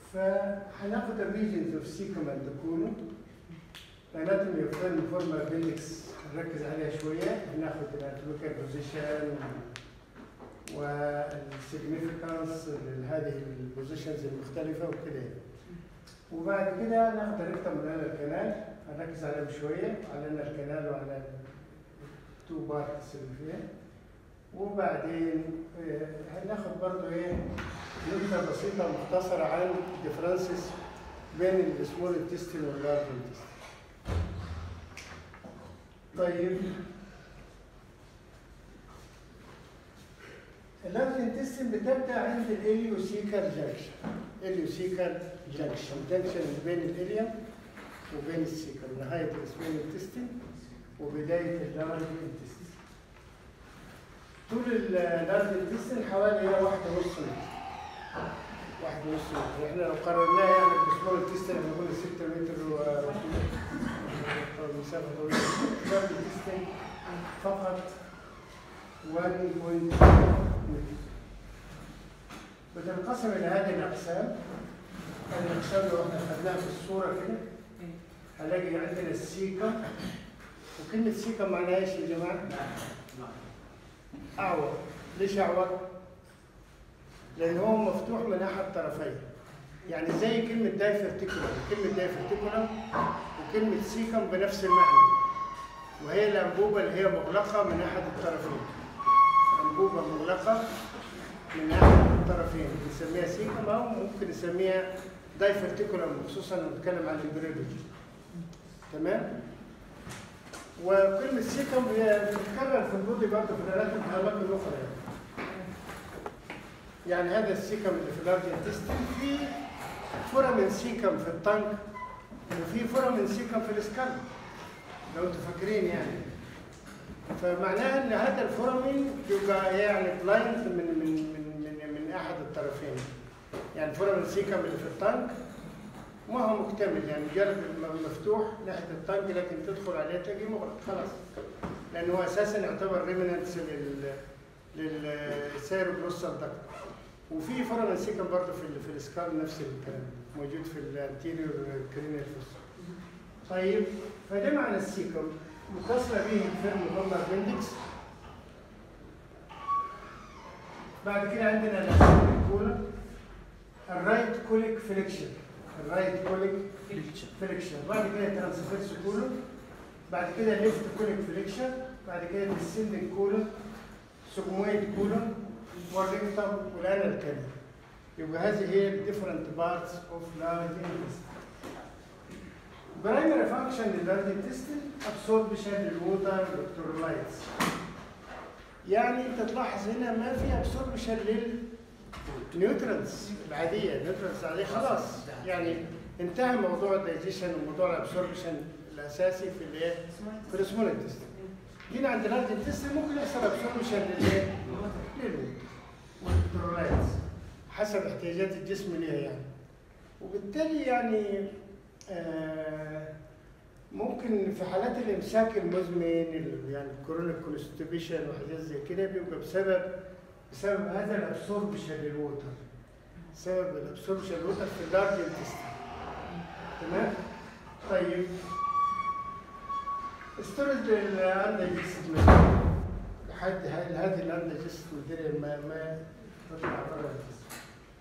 فهناخد الريجنز اوف سيكم اند كولو الاناتومي اوف فورما ابندكس نركز عليها شويه هناخد الاناتوميكال بوزيشن والسيجنيفيكانس لهذه البوزيشنز المختلفه وكده وبعد كده ناخد الريكتم من الكنال هنركز عليهم شويه على الكنال وعلى التو بارتس اللي فيها وبعدين آه، هناخد برضو ايه نبذه بسيطه مختصره عن الديفرنسز بين السمول انتستين واللارج انتستين طيب اللارج انتستين بتبدا عند الاليوسيكال جانكشن اليوسيكال جانكشن جانكشن بين الاليوم وبين السيكال نهايه السمول انتستين وبدايه اللارج انتستين طول اللارج انتستين حوالي هنا واحدة ونص متر واحدة ونص متر احنا لو قارناها يعني بالسمول انتستين بنقول 6 متر و مسافة طويلة اللارج انتستين فقط 1.2 متر بتنقسم إلى هذه الأقسام هذه الأقسام لو احنا خدناها في الصورة كده هنلاقي عندنا السيكا وكلمة سيكا معناها ايش يا جماعة؟ أعور ليش أعور؟ لأن هو مفتوح من أحد طرفين يعني زي كلمة دايفرتيكولم كلمة دايفرتيكولم وكلمة سيكم بنفس المعنى وهي الأنبوبة اللي هي مغلقة من أحد الطرفين أنبوبة مغلقة من أحد الطرفين بنسميها سيكم أو ممكن نسميها دايفرتيكولم خصوصا لما نتكلم عن البريولوجي تمام؟ وكلمة سيكم هي بتتكرر في البودي برضه في الآلات الأماكن الأخرى يعني. يعني هذا السيكم اللي في اللارج انتستين في فورامين سيكم في الطنك وفي فورامين سيكم في الاسكال لو انتم فاكرين يعني فمعناها ان هذا الفورامين بيبقى يعني بلايند من من من من, من احد الطرفين يعني فورامين سيكم اللي في الطنك ما هو مكتمل يعني جرب مفتوح ناحيه الطنك لكن تدخل عليه تلاقيه مغلق خلاص لانه هو اساسا يعتبر ريمننتس لل للسيروبروسال دكت وفي فورامين سيكم برضه في ال- في السكال نفس الكلام موجود في الانتيريور كرينيال فوس طيب فده معنى السيكم متصله به الفيرم بلر بندكس بعد كده عندنا الكولا الرايت كوليك فليكشن الرايت كوليك فليكشن بعد كده ترانسفيرس كولون بعد كده ليفت كوليك فليكشن بعد كده ديسندنج كولون سجمويد كولون والريكتم والانال كده يبقى هذه هي الديفرنت بارتس اوف لارج intestine primary function لللارج intestine absorption للووتر والالكترولايتس يعني انت تلاحظ هنا ما في absorption للنيوترنز العاديه النيوترنز العاديه خلاص يعني انتهى موضوع الدايجيشن وموضوع الابسوربشن الاساسي في الايه في السمول انتستين جينا عند اللارج انتستين ممكن يحصل ابسوربشن للايه للووتر والالكترولايتس حسب احتياجات الجسم ليها يعني وبالتالي يعني آه ممكن في حالات الامساك المزمن ال- يعني الكورونيك كونستيبيشن وحاجات زي كده بيبقى بسبب بسبب هذا الابسوربشن للووتر بسبب الابسوربشن للووتر في اللارج انتستين تمام طيب ستورج الاندايجستد لحد هاي- هذه الاندايجستد ماتيريال ما ما تطلع بره الجسم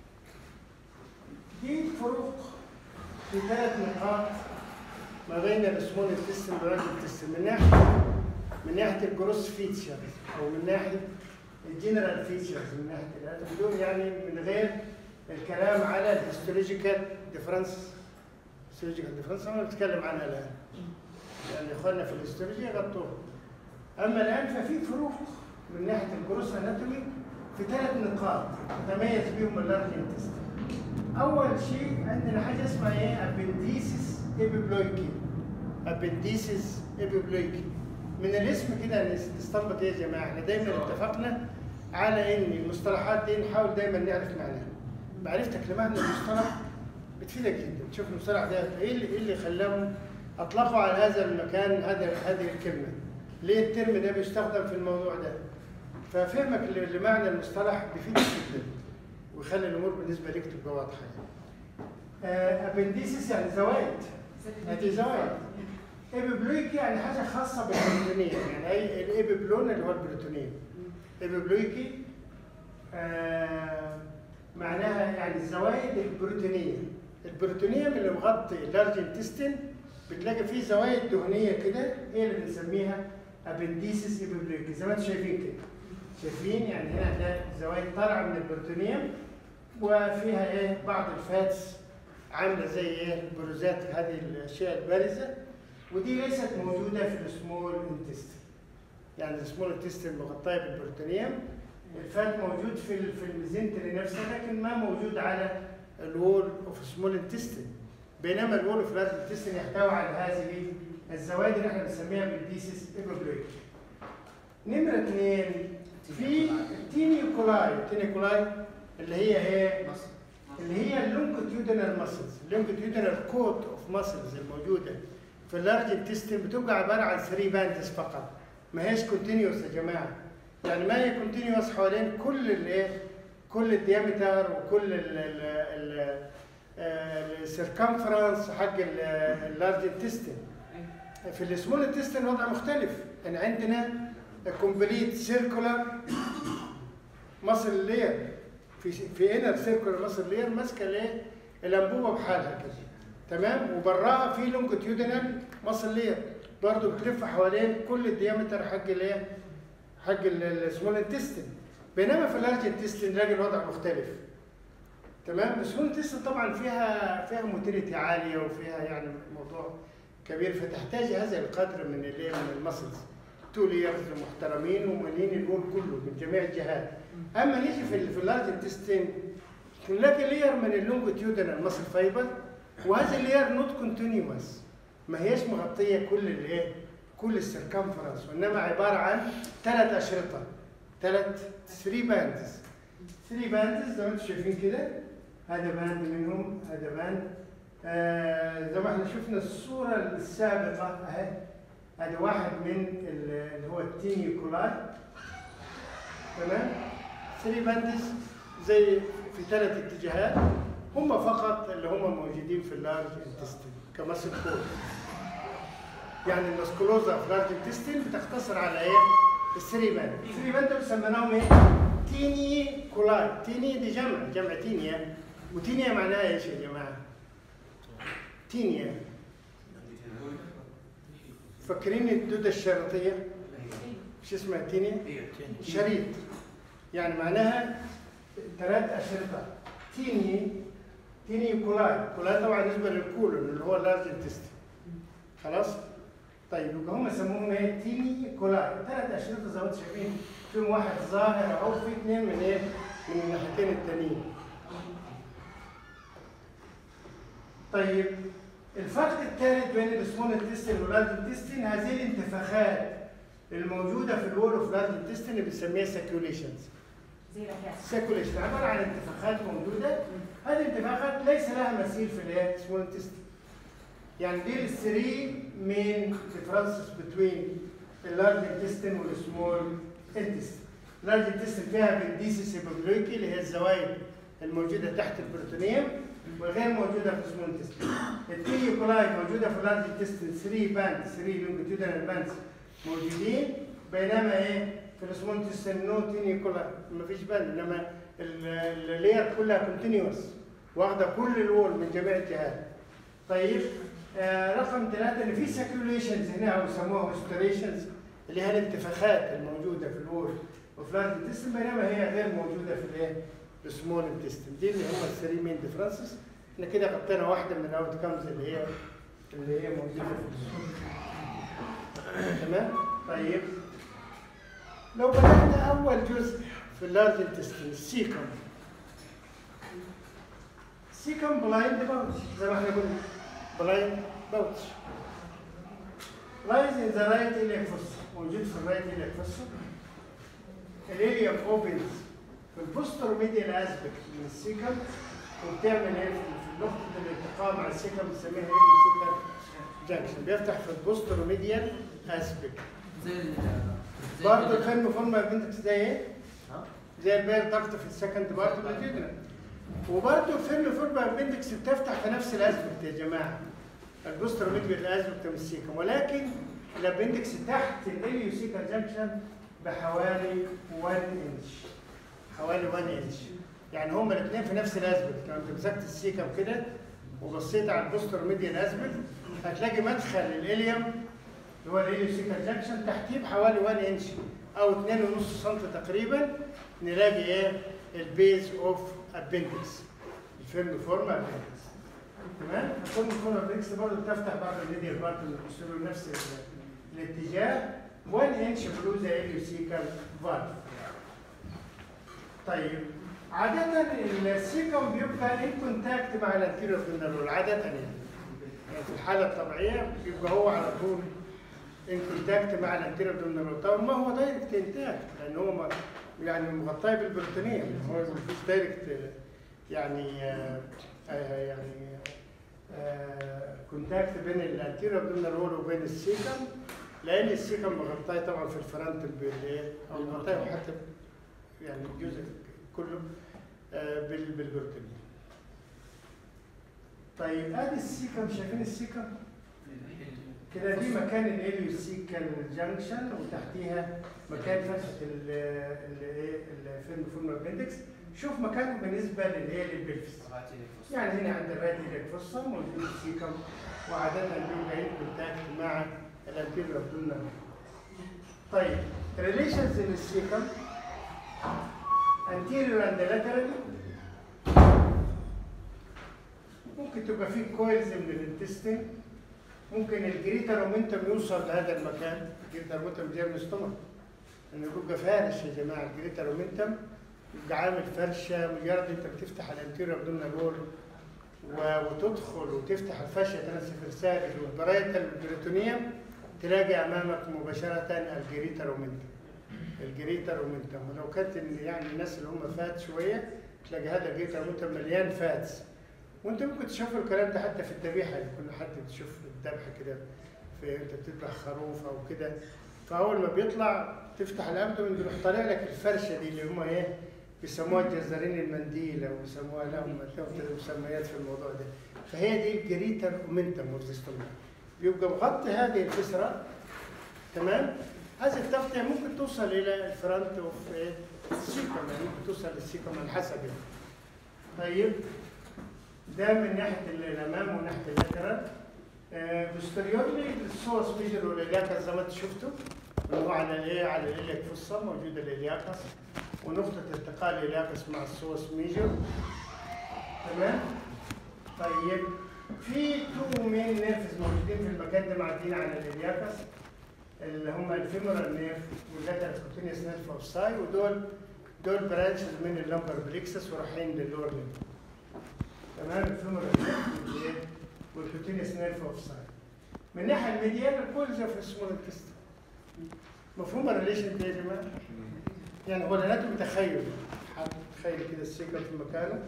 دي فروق في ثلاث نقاط ما بين السمول انتستين واللارج انتستين من ناحيه من ناحيه الجروس فيتشرز او من ناحيه الجنرال فيتشرز من ناحيه الأدب، بدون يعني من غير الكلام على الهيستولوجيكال ديفرنس هيستولوجيكال ديفرنس انا بتكلم عنها الان يعني اخواننا في الهيستولوجيا غطوها اما الان ففي فروق من ناحيه الجروس اناتومي في ثلاث نقاط تتميز بهم اللارج انتستين اول شيء عندنا حاجه اسمها ايه ابنديسيس ايبيبلويكي ابنديسيس ايبيبلويكي من الاسم كده نستنبط ايه يا جماعه احنا دايما اتفقنا على ان المصطلحات دي نحاول دايما نعرف معناها معرفتك لمعنى المصطلح بتفيدك جدا تشوف المصطلح ده ايه اللي, إيه اللي خلاهم اطلقوا على هذا المكان هذا هذه الكلمه ليه الترم ده بيستخدم في الموضوع ده ففهمك ل- لمعنى المصطلح بيفيدك جدا ويخلي الامور بالنسبه لك تبقى واضحه يعني. ابنديسيس يعني زوايد هذه زوايد ايبيبلويك يعني حاجه خاصه بالبروتونيه يعني اي الايبيبلون اللي هو البروتونيه ايبيبلويكي آه معناها يعني الزوايد البروتينيه البروتينيه من اللي مغطي اللارج انتستين بتلاقي فيه زوايد دهنيه كده هي اللي بنسميها ابنديسيس ايبيبلويكي زي ما انتم شايفين كده شايفين يعني هنا هتلاقي زوايد طالعه من البروتونيوم وفيها ايه بعض الفاتس عامله زي ايه البروزات هذه الاشياء البارزه ودي ليست موجوده في السمول انتستين يعني السمول انتستين مغطاه بالبروتونيوم الفات موجود في ال- في الميزنتري نفسها لكن ما موجود على الوول اوف سمول انتستين بينما الوول اوف لارج انتستين يحتوي على هذه الزوائد اللي احنا بنسميها بالديسيس ايبوبلويك نمرة اثنين في التينيوكولاي التينيوكولاي اللي هي ايه؟ اللي هي اللونجيتيودنال ماسلز اللونجيتيودنال كوت اوف ماسلز الموجوده في اللارج انتستين بتبقى عباره عن 3 باندز فقط ما هيش كونتينيوس يا جماعه يعني ما هي كونتينيوس حوالين كل الايه كل الديامتر وكل السيركمفرنس حق اللارج انتستين في السمول انتستين وضع مختلف يعني عندنا كومبليت سيركولار ماسل لير في في انر سيركولار ماسل لير ماسكه الايه الانبوبه بحالها كده تمام وبراها في لونجيتيودنال ماسل لير برضه بتلف حوالين كل الديامتر حق الايه حق السمول انتستين بينما في اللارج انتستين نلاقي الوضع مختلف تمام السمول انتستين طبعا فيها فيها موتيليتي عاليه وفيها يعني موضوع كبير فتحتاج هذا القدر من الايه من المسلز تو ليرز محترمين ومالين الوول كله من جميع الجهات اما نيجي في ال- في اللارج انتستين نلاقي لير من اللونجيتيودنال ماسل فايبر وهذا اللير نوت كونتينيوس ما هيش مغطيه كل الايه كل السيركمفرنس وانما عباره عن ثلاث اشرطه ثلاث 3 باندز 3 باندز زي ما انتم شايفين كده هذا باند منهم هذا باند آه زي ما احنا شفنا الصوره السابقه اهي هذا واحد من ال- اللي هو التيني كولاي تمام 3 باندز زي في ثلاث اتجاهات هم فقط اللي هم موجودين في اللارج انتستين كمسل كود يعني النسكولوزا في لارج انتستين بتختصر على ايه؟ الثري باند، الثري باند دول سميناهم ايه؟ تيني كولاي، تيني دي جمع جمع تينيا وتينيا معناها ايش يا جماعه؟ تينيا فاكرين الدودة الشريطية؟ شو اسمها تينيا؟ شريط يعني معناها ثلاث أشرطة تيني تيني كولاي كولاي طبعا بالنسبة للكولون اللي هو اللارج انتستين خلاص؟ طيب يبقى هم سموهم ايه؟ تيني كولاي ثلاث أشرطة زي ما انتم شايفين فيهم واحد ظاهر أو في اثنين من ايه؟ من الناحيتين التانيين طيب الفرق الثالث بين السمول انتستين واللارج انتستين هذه الانتفاخات الموجوده في الوول اوف لارج انتستين اللي بنسميها سيركيوليشنز زي الأكياس سيركيوليشن عباره عن انتفاخات موجوده هذه الانتفاخات ليس لها مثيل في الايه سمول انتستين يعني دي الثري مين ديفرنسز بتوين اللارج انتستين والسمول انتستين اللارج انتستين فيها بنديسيس هيبوبلويكي اللي هي الزوايد الموجوده تحت البروتونيوم وغير موجوده في السمول انتستين التيليو كولاي موجوده في اللارج انتستين 3 باند 3 لونجيتودينال باندز موجودين بينما ايه في السمول انتستين نو تينيو كولاي ما فيش باند انما ال- اللير كلها كونتينيوس واخده كل الوول من جميع الجهات طيب آه رقم ثلاثة ان في سيركيوليشنز هنا او يسموها ريستوريشنز اللي هي الانتفاخات الموجودة في الوول وفي اللارج انتستين بينما هي غير موجودة في الايه؟ في السمول انتستين دي اللي هم الثري مين ديفرنسز احنا كده غطينا واحدة من الاوت كامز اللي هي اللي هي موجودة في السمول تمام؟ طيب لو بدأنا أول جزء في اللارج انتستين السيكم سيكم بلايند باوتش زي ما احنا قلنا بلايند باوتش لايز ان ذا رايت إليك فوسا موجود في الرايت إليك فوسا الإليوم اوبنز في البوستر ميديال اسبكت من السيكم وبتعمل ايه في نقطة الالتقاء مع السيكم بنسميها إليوم سيكم جانكشن بيفتح في البوستر ميديال اسبكت زي ال زي برضه ال- الفيلم فورما بنتك زي ايه؟ ها؟ زي البير ضغط في السكند بارت بالجدرة وبرده الفيرم فورما ابندكس بتفتح في نفس الاسبكت يا جماعه البوستر ميديال الاسبكت من السيكم ولكن الابندكس تحت الاليوسيكال جنكشن بحوالي 1 انش حوالي 1 انش يعني هما الاثنين في نفس الاسبكت لو انت مسكت السيكم كده وبصيت على البوستر ميديال اسبكت هتلاقي مدخل الاليوم اللي هو الاليوسيكال جنكشن تحتيه بحوالي 1 انش او 2.5 سم تقريبا نلاقي ايه البيز اوف ابندكس الفيرم فورما ابندكس تمام الفيرم فورما ابندكس برضه بتفتح بعض الميديال بارت اللي بيشتغلوا نفس ال- الاتجاه 1 انش بلوزا اليوسيكال فالف طيب عادة السيكم بيبقى ان كونتاكت مع الانتيريور فينرول عادة يعني يعني في الحالة الطبيعية بيبقى هو على طول ان كونتاكت مع الانتيريور فينرول طبعا ما هو دايركت انتاكت لان هو ما- يعني مغطاه بالبروتينيه هو مفيش دايركت يعني آه، آه، يعني كونتاكت بين الانتيريور فينرول وبين السيكم لان السيكم مغطاه طبعا في الفرنت بالايه او مغطاه حتى يعني الجزء كله آه، بال- بالبروتينيه طيب ادي السيكم شايفين السيكم كده دي مكان الاليوسيكال جانكشن وتحتيها مكان فتحه ال ال ايه الفيلم فورم ابندكس شوف مكانه بالنسبه للايه للبلفس يعني هنا عند الرايت ايدك فصة موجود السيكم وعادة بيبقى ان كونتاكت مع الانتيريور ابدومينال طيب ريليشنز للسيكم anterior and lateral ممكن تبقى فيه كويلز من الانتستين ممكن الجريتر مومنتم يوصل لهذا المكان الجريتر مومنتم جاي من الاستومك انه يبقى فارش يا جماعه الجريتر مومنتم يبقى عامل فرشه مجرد انت بتفتح الانتيريور ابدومينال وول و- وتدخل وتفتح الفاشيا ترانسفيرساليس والبرايتال البريتونيوم تلاقي امامك مباشره الجريتر مومنتم الجريتر مومنتم ولو كانت إن يعني الناس اللي هم فات شويه تلاقي هذا الجريتر مومنتم مليان فاتس وانت ممكن تشوف الكلام ده حتى في الذبيحه يعني كل حد بتشوف الذبح كده في انت بتذبح خروف او كده فاول ما بيطلع تفتح الابدومن بيروح طالع لك الفرشه دي اللي هم ايه بيسموها الجزارين المنديل او بيسموها لهم لهم مسميات في الموضوع ده فهي دي الجريتر اومنتم اوف بيبقى مغطي هذه الفسره تمام هذه التغطيه ممكن توصل الى الفرونت اوف السيكم يعني ممكن توصل للسيكم على حسب يعني. طيب ده من ناحيه الامام وناحيه اللاترال بوستيريورلي السورس ميجر والالياكس زي ما انت شفتوا اللي هو على الايه على الالياك فصه موجوده الالياكس ونقطه التقاء الالياكس مع السورس ميجر تمام طيب في تو مين نيرفز موجودين في المكان ده معديين على الالياكس اللي هم الفيمورال نيرف واللاترال كوتينيوس نيرف اوف ساي ودول دول برانشز من اللمبر بليكسس ورايحين للور نيرف تمام الفيمورال نيرف والايه والكوتينيوس نيرف اوف ساي من الناحيه الميديال كل ده في السمول انتستين مفهوم الريليشن ده يا جماعه؟ يعني هو الاناتومي تخيل حد تخيل كده السيكل في مكانه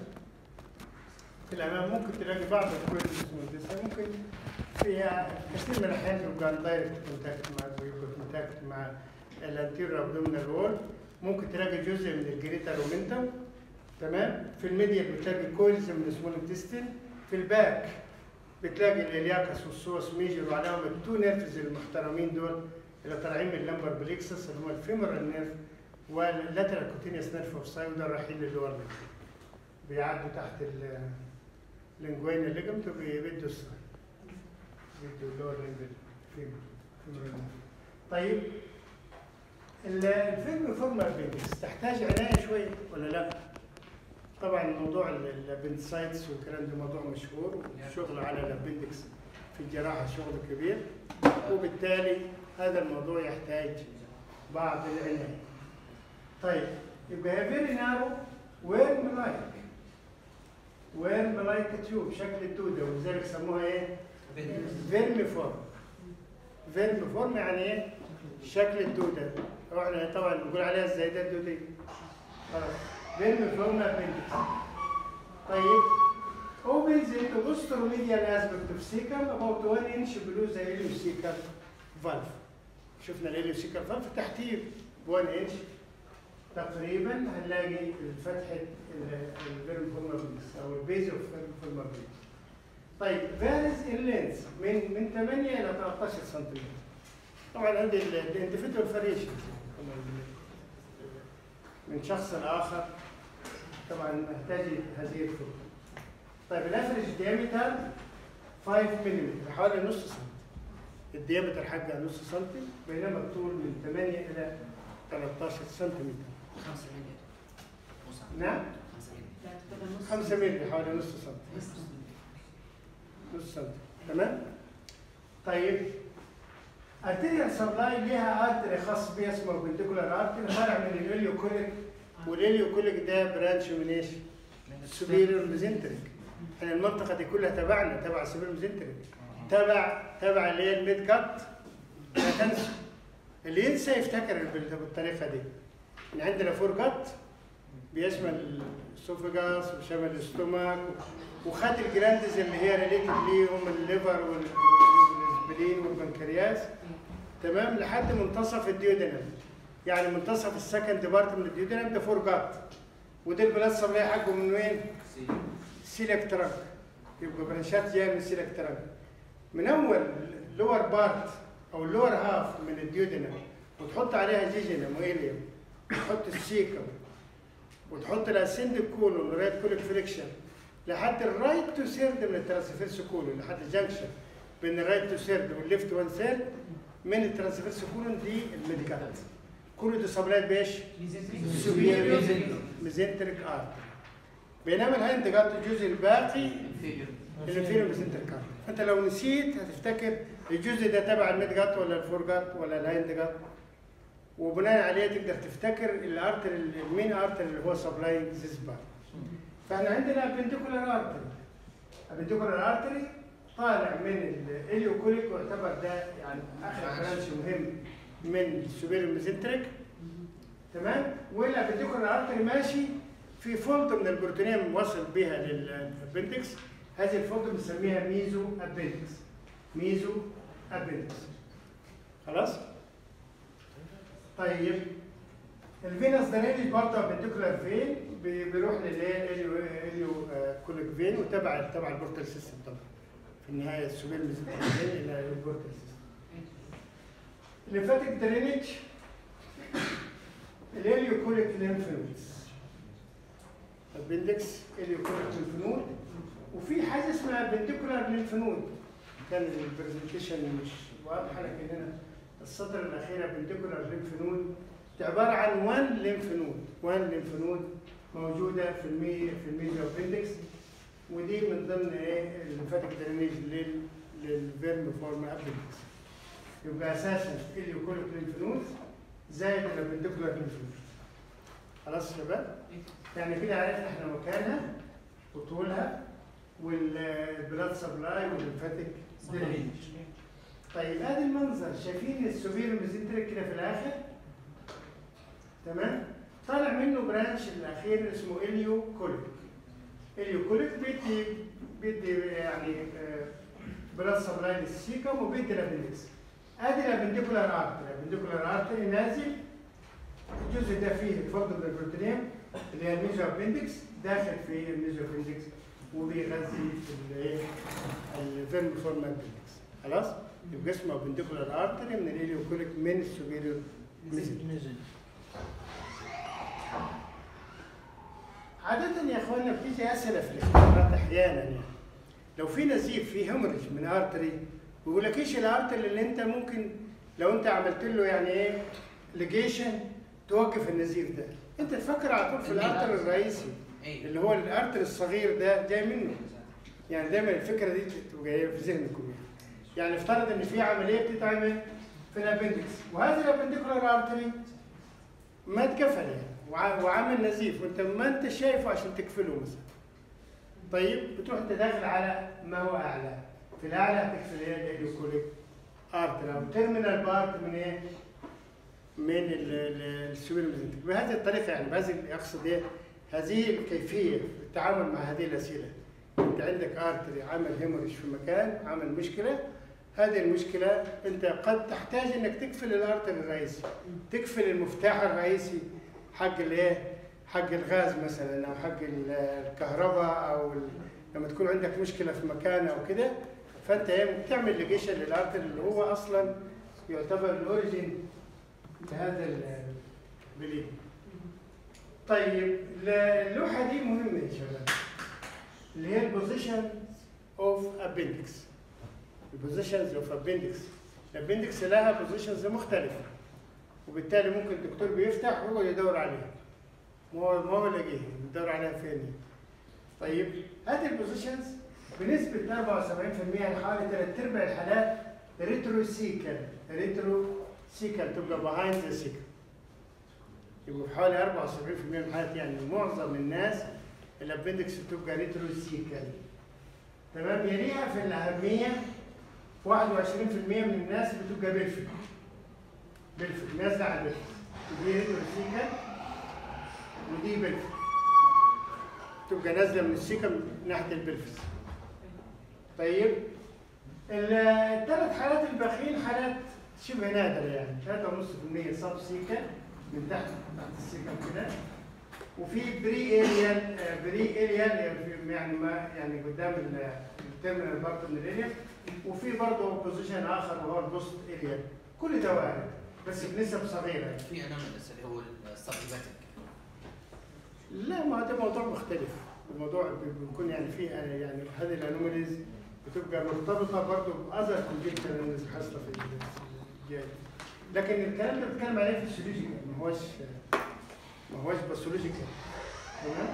في الامام ممكن تلاقي بعض الكويل في السمول انتستين ممكن فيها كثير من الاحيان يبقى دايركت كونتاكت مع ويبقى كونتاكت مع الانتيريور ابدومينال وول ممكن تلاقي جزء من الجريتر رومنتم تمام في الميديا بتلاقي كويلز من السمول انتستين في الباك بتلاقي الالياكس والسوس ميجر وعليهم التو نيرفز المحترمين دول اللي طالعين من اللمبر بليكسس اللي هم الفيمورال نيرف واللاترال كوتينيوس نيرف اوف ساي وده رايحين للور نيرف بيعدوا تحت اللينجوين الليجمنت وبيدوا الساي بيدوا اللور لينجوين فيمورال نيرف طيب ال- الفيلم فورمال بيندكس تحتاج عنايه شويه ولا لا؟ طبعا موضوع الابندسايتس والكلام ده موضوع مشهور والشغل على الابندكس في الجراحه شغل كبير وبالتالي هذا الموضوع يحتاج بعض العنايه. طيب يبقى فيري نارو ويرم لايك ويرم لايك تيوب شكل الدوده ولذلك سموها ايه؟ فيرمي فورم فيرمي فورم يعني ايه؟ شكل الدوده واحنا طبعا بنقول عليها ازاي ده الدوده خلاص فيرمي فورم ابندكس طيب opens into posteromedial aspect of cecum about 1 inch below the ileocecal valve. شفنا الاليوسيكال فالف تحتيه ب 1 انش تقريبا هنلاقي فتحه الفيرم فولمابيلس او البيز اوف فيرم فولمابيلس طيب فارز اللينس من من 8 الى 13 سنتيمتر طبعا عندي الانديفيدوال فاريشن من شخص لاخر طبعا محتاج هذه الفروق طيب الافرج ديامتر 5 ملم حوالي نص سم الديامتر حقها نص سم بينما الطول من 8 الى 13 سنتيمتر خمسة ملي وسع. نعم خمسة ملي 5 مللي حوالي نص سم بس نص سم تمام طيب ارتيريال سبلاي ليها ارتري خاص بيها اسمه بنتيكولار ارتري طالع من الاليو كوليك والاليو كوليك ده برانش من ايش؟ سوبيريور ميزنتريك احنا المنطقه دي كلها تبعنا تبع سوبيريور ميزنتريك تبع تبع اللي هي الميد جات لا تنسوا اللي ينسى يفتكر بال- بالطريقه دي ان عندنا فور جات بيشمل السوفجاس وشمل الاستوماك وخد الجلاندز اللي هي ريليتد ليهم الليفر وال- والسبلين والبنكرياس تمام لحد منتصف الديودينم يعني منتصف السكند بارت من الديودينم ده فور جات وده البلاد سبلاي حقه من وين؟ سيلك ترانك يبقى برانشات جايه من سيلك ترانك من اول اللور بارت او اللور هاف من الديودينم وتحط عليها جيجينم وإليوم وتحط السيكم وتحط الاسندك كولون رايت كوليك فريكشن لحد الرايت تو سيرد من الترانسفيرس كولون لحد الجنكشن بين الرايت تو سيرد والليفت وان سيرد من الترانسفيرس كولون دي الميديكالات كله دي سبلايت بايش؟ سوبيريور ميزنتريك ارت بينما الهايند جات الجزء الباقي inferior. الانفيريور ميزنتريك ارت فانت لو نسيت هتفتكر الجزء ده تبع الميد جات ولا الفور جات ولا الهايند جات وبناء عليه تقدر تفتكر الارتر المين ارتر اللي هو سبلاي ذيس بارت فاحنا عندنا ابنديكولار ارتري ابنديكولار ارتري طالع من الاليوكوليك ويعتبر ده يعني اخر برانش مهم من السوبيريور ميزنتريك تمام والابنديكولار ارتري ماشي في فولد من البروتينيوم وصل بها للابندكس هذه الفولد بنسميها ميزو ابندكس ميزو ابندكس خلاص طيب الفينس درينج برضه بنتيكولار فين بي- بيروح للايه اليو اليو آه، كوليك فين وتبع تبع البورتال سيستم طبعا في النهايه السوبر ميزنتريك فين الى البورتال سيستم الليمفاتيك درينج الاليو كوليك ليمف نودز البندكس اليو كوليك ليمف نود وفي حاجه اسمها بنتيكولار ليمف نود كان البرزنتيشن مش واضحه لكن هنا السطر الاخيره بنتيكولار ليمف نود دي عباره عن وان ليمف نود وان ليمف نود موجوده في المي في الميجا ابندكس ودي من ضمن ايه الليمفاتيك درينيج لل للفيرم فورم ابندكس يبقى اساسا اليوكوليك ليمف نود زائد البنتيكولار ليمف نود خلاص يا شباب يعني كده عرفنا احنا مكانها وطولها والبلاد سبلاي والليمفاتيك درينيج طيب ادي المنظر شايفين السوبير ميزنتريك كده في الاخر تمام طالع منه برانش الاخير اسمه اليو كوليك اليو كوليك بيدي بيدي يعني بلاد سبلاي للسيكم وبيدي الابندكس ادي الابنديكولار ارتري الابنديكولار ارتري نازل الجزء ده فيه الفرد من البروتينيوم اللي هي الميزو ابندكس داخل في الميزو ابندكس وبيغذي في الايه الفيرم فورم ابندكس خلاص يبقى اسمه ابنديكولار ارتري من الاليوكوليك من السوبيريور ميزل عادة يا اخوانا بتيجي اسئله في الاختبارات احيانا يعني لو في نزيف في هيموريج من ارتري ويقول لك ايش الارتري اللي انت ممكن لو انت عملت له يعني ايه ليجيشن توقف النزيف ده انت تفكر على طول في الارتري الرئيسي ايه اللي هو الارتري الصغير ده جاي منه يعني دايما الفكره دي تبقى جايه في ذهنكم يعني يعني افترض ان في عمليه بتتعمل في الابندكس وهذا الابنديكولار ارتري ما اتقفل يعني وع- وعامل نزيف وانت ما انت شايفه عشان تقفله مثلا طيب بتروح انت داخل على ما هو اعلى في الاعلى هتقفل ايه الهيليوكوليك ارتري او تيرمينال بارت من ايه؟ من السوبر ميزنتريك بهذه الطريقه يعني بهذه اقصد ايه؟ هذه الكيفيه في التعامل مع هذه الاسئله انت عندك ارتري عمل هيموريج في مكان عمل مشكله هذه المشكله انت قد تحتاج انك تقفل الارتري الرئيسي تقفل المفتاح الرئيسي حق الايه حق الغاز مثلا او حق ال- الكهرباء او ال- لما تكون عندك مشكله في مكان او كده فانت ايه بتعمل ليجيشن للارتر اللي هو اصلا يعتبر الاوريجين لهذا البليد طيب ل- اللوحه دي مهمه يا شباب اللي هي البوزيشن اوف ابندكس البوزيشنز اوف ابندكس الابندكس لها بوزيشنز مختلفه وبالتالي ممكن الدكتور بيفتح ويقعد يدور عليها ما هو ما هو لاقيها بيدور عليها فين طيب هذه البوزيشنز بنسبه 74% يعني حوالي ثلاث ارباع الحالات ريترو سيكل ريترو سيكل تبقى بيهايند ذا سيكل يبقى في حوالي 74% من الحالات يعني معظم الناس الابندكس بتبقى ريترو سيكل تمام يليها في الاهميه 21% من الناس بتبقى بلفت بلفت نازله على البلفت دي ريترو سيكل ودي بلفت تبقى نازله من السيكل ناحيه البلفس طيب ال- الثلاث حالات الباقيين حالات شبه نادره يعني 3.5% سب سيكل من تحت تحت السيكل كده وفي بري اريال بري اريال يعني ما يعني قدام ال- التيرمينال بارت من الاريال وفي برضه بوزيشن اخر وهو البوست اريال كل ده وارد بس بنسب صغيره في انوماليس اللي هو السبتيماتيك لا ما ده موضوع مختلف الموضوع بي- بيكون يعني فيه يعني هذه الانوماليز بتبقى مرتبطه برضه باذر كونجكتور اللي حاصله في الجاي لكن الكلام ده بتكلم عليه في السولوجيكال ما هوش ما هوش باثولوجيكال تمام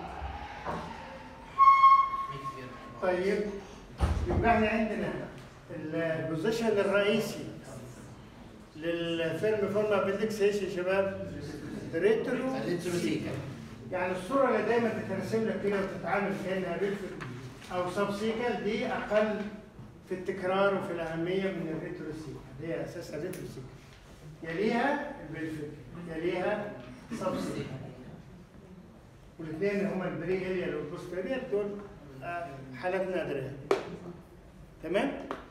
طيب يبقى احنا عندنا البوزيشن الرئيسي للفيلم فورما بيلدكس ايش يا شباب؟ ريترو الانتروسيكل يعني الصورة اللي دايما تترسم لك كده وتتعامل كأنها بيلفت أو سبسيكل دي أقل في التكرار وفي الأهمية من الريتروسيكل هي أساسها ريتروسيكل يليها البيلفت يليها سبسيكل والاثنين هما البري اريال والبوستيريال دول آه، حالات نادرة يعني. تمام؟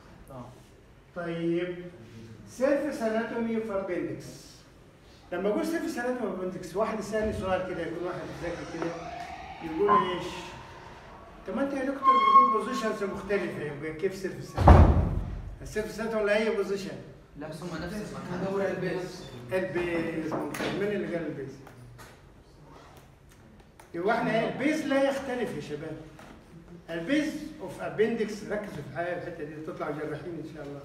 طيب سيرفيس اناتومي اوف ابندكس لما اقول سيرفيس اناتومي اوف ابندكس واحد يسالني سؤال كده يكون واحد ذكي كده يقول لي ايش؟ طب ما انت يا دكتور بتقول بوزيشنز مختلفه يبقى كيف سيرفيس اناتومي؟ السيرفيس اناتومي ولا هي بوزيشن؟ لا بس هم نفس المكان دور البيز البيز ممكن مين اللي قال البيز؟ يبقى احنا ايه البيز لا يختلف يا شباب البيز اوف ابندكس ركزوا في الحياه الحته دي تطلعوا جراحين ان شاء الله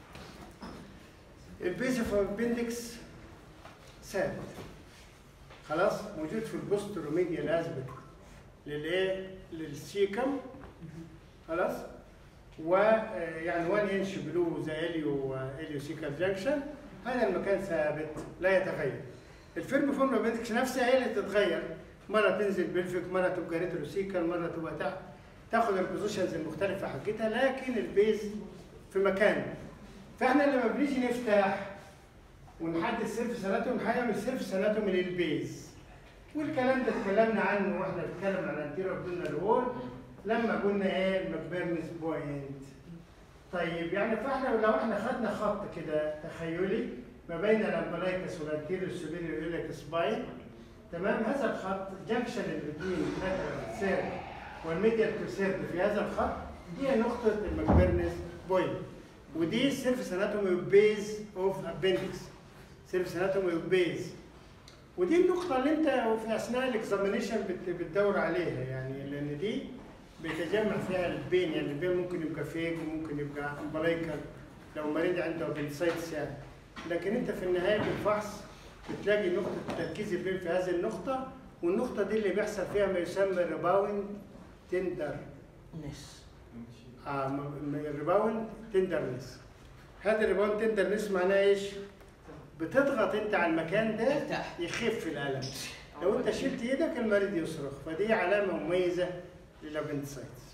البيز اوف ابندكس ثابت خلاص موجود في البوستروميديال اسبكت للايه للسيكم خلاص ويعني 1 انش بلو زي اليو اليو سيكال جانكشن هذا المكان ثابت لا يتغير الفيرم فورم ابندكس نفسها هي اللي تتغير مره تنزل بلفك مره تبقى ريتروسيكال مره تبقى تحت تاخد البوزيشنز المختلفه حقتها لكن البيز في مكانه فاحنا لما بنيجي نفتح ونحدد سيرفس اناتومي هنعمل سيرفس اناتومي للبيز والكلام ده اتكلمنا عنه واحنا بنتكلم عن انتيرو ابدومينال وول لما قلنا ايه ماكبيرنس بوينت طيب يعني فاحنا لو احنا خدنا خط كده تخيلي ما بين الامبلايكس والانتيريو سوبيريور اليك سباين تمام هذا الخط جنكشن بين سير والميديال تو سيرد في هذا الخط هي نقطة الماكبيرنس بوينت ودي السيرفس اناتومي بيز اوف ابندكس سيرفس اناتومي بيز ودي النقطة اللي انت في اثناء الاكزامينيشن بت- بتدور عليها يعني لان دي بيتجمع فيها البين يعني البين ممكن يبقى فيك وممكن يبقى امبلايكال لو مريض عنده ابنسايتس يعني لكن انت في النهاية بالفحص بتلاقي نقطة تركيز البين في هذه النقطة والنقطة دي اللي بيحصل فيها ما يسمى ريباوند تندر نس آه م- م- الريباوند تندرنس هذا الريباوند تندرنس معناه ايش؟ بتضغط انت على المكان ده ارتاح يخف الالم لو انت شلت ايدك المريض يصرخ فدي علامه مميزه للابندسايتس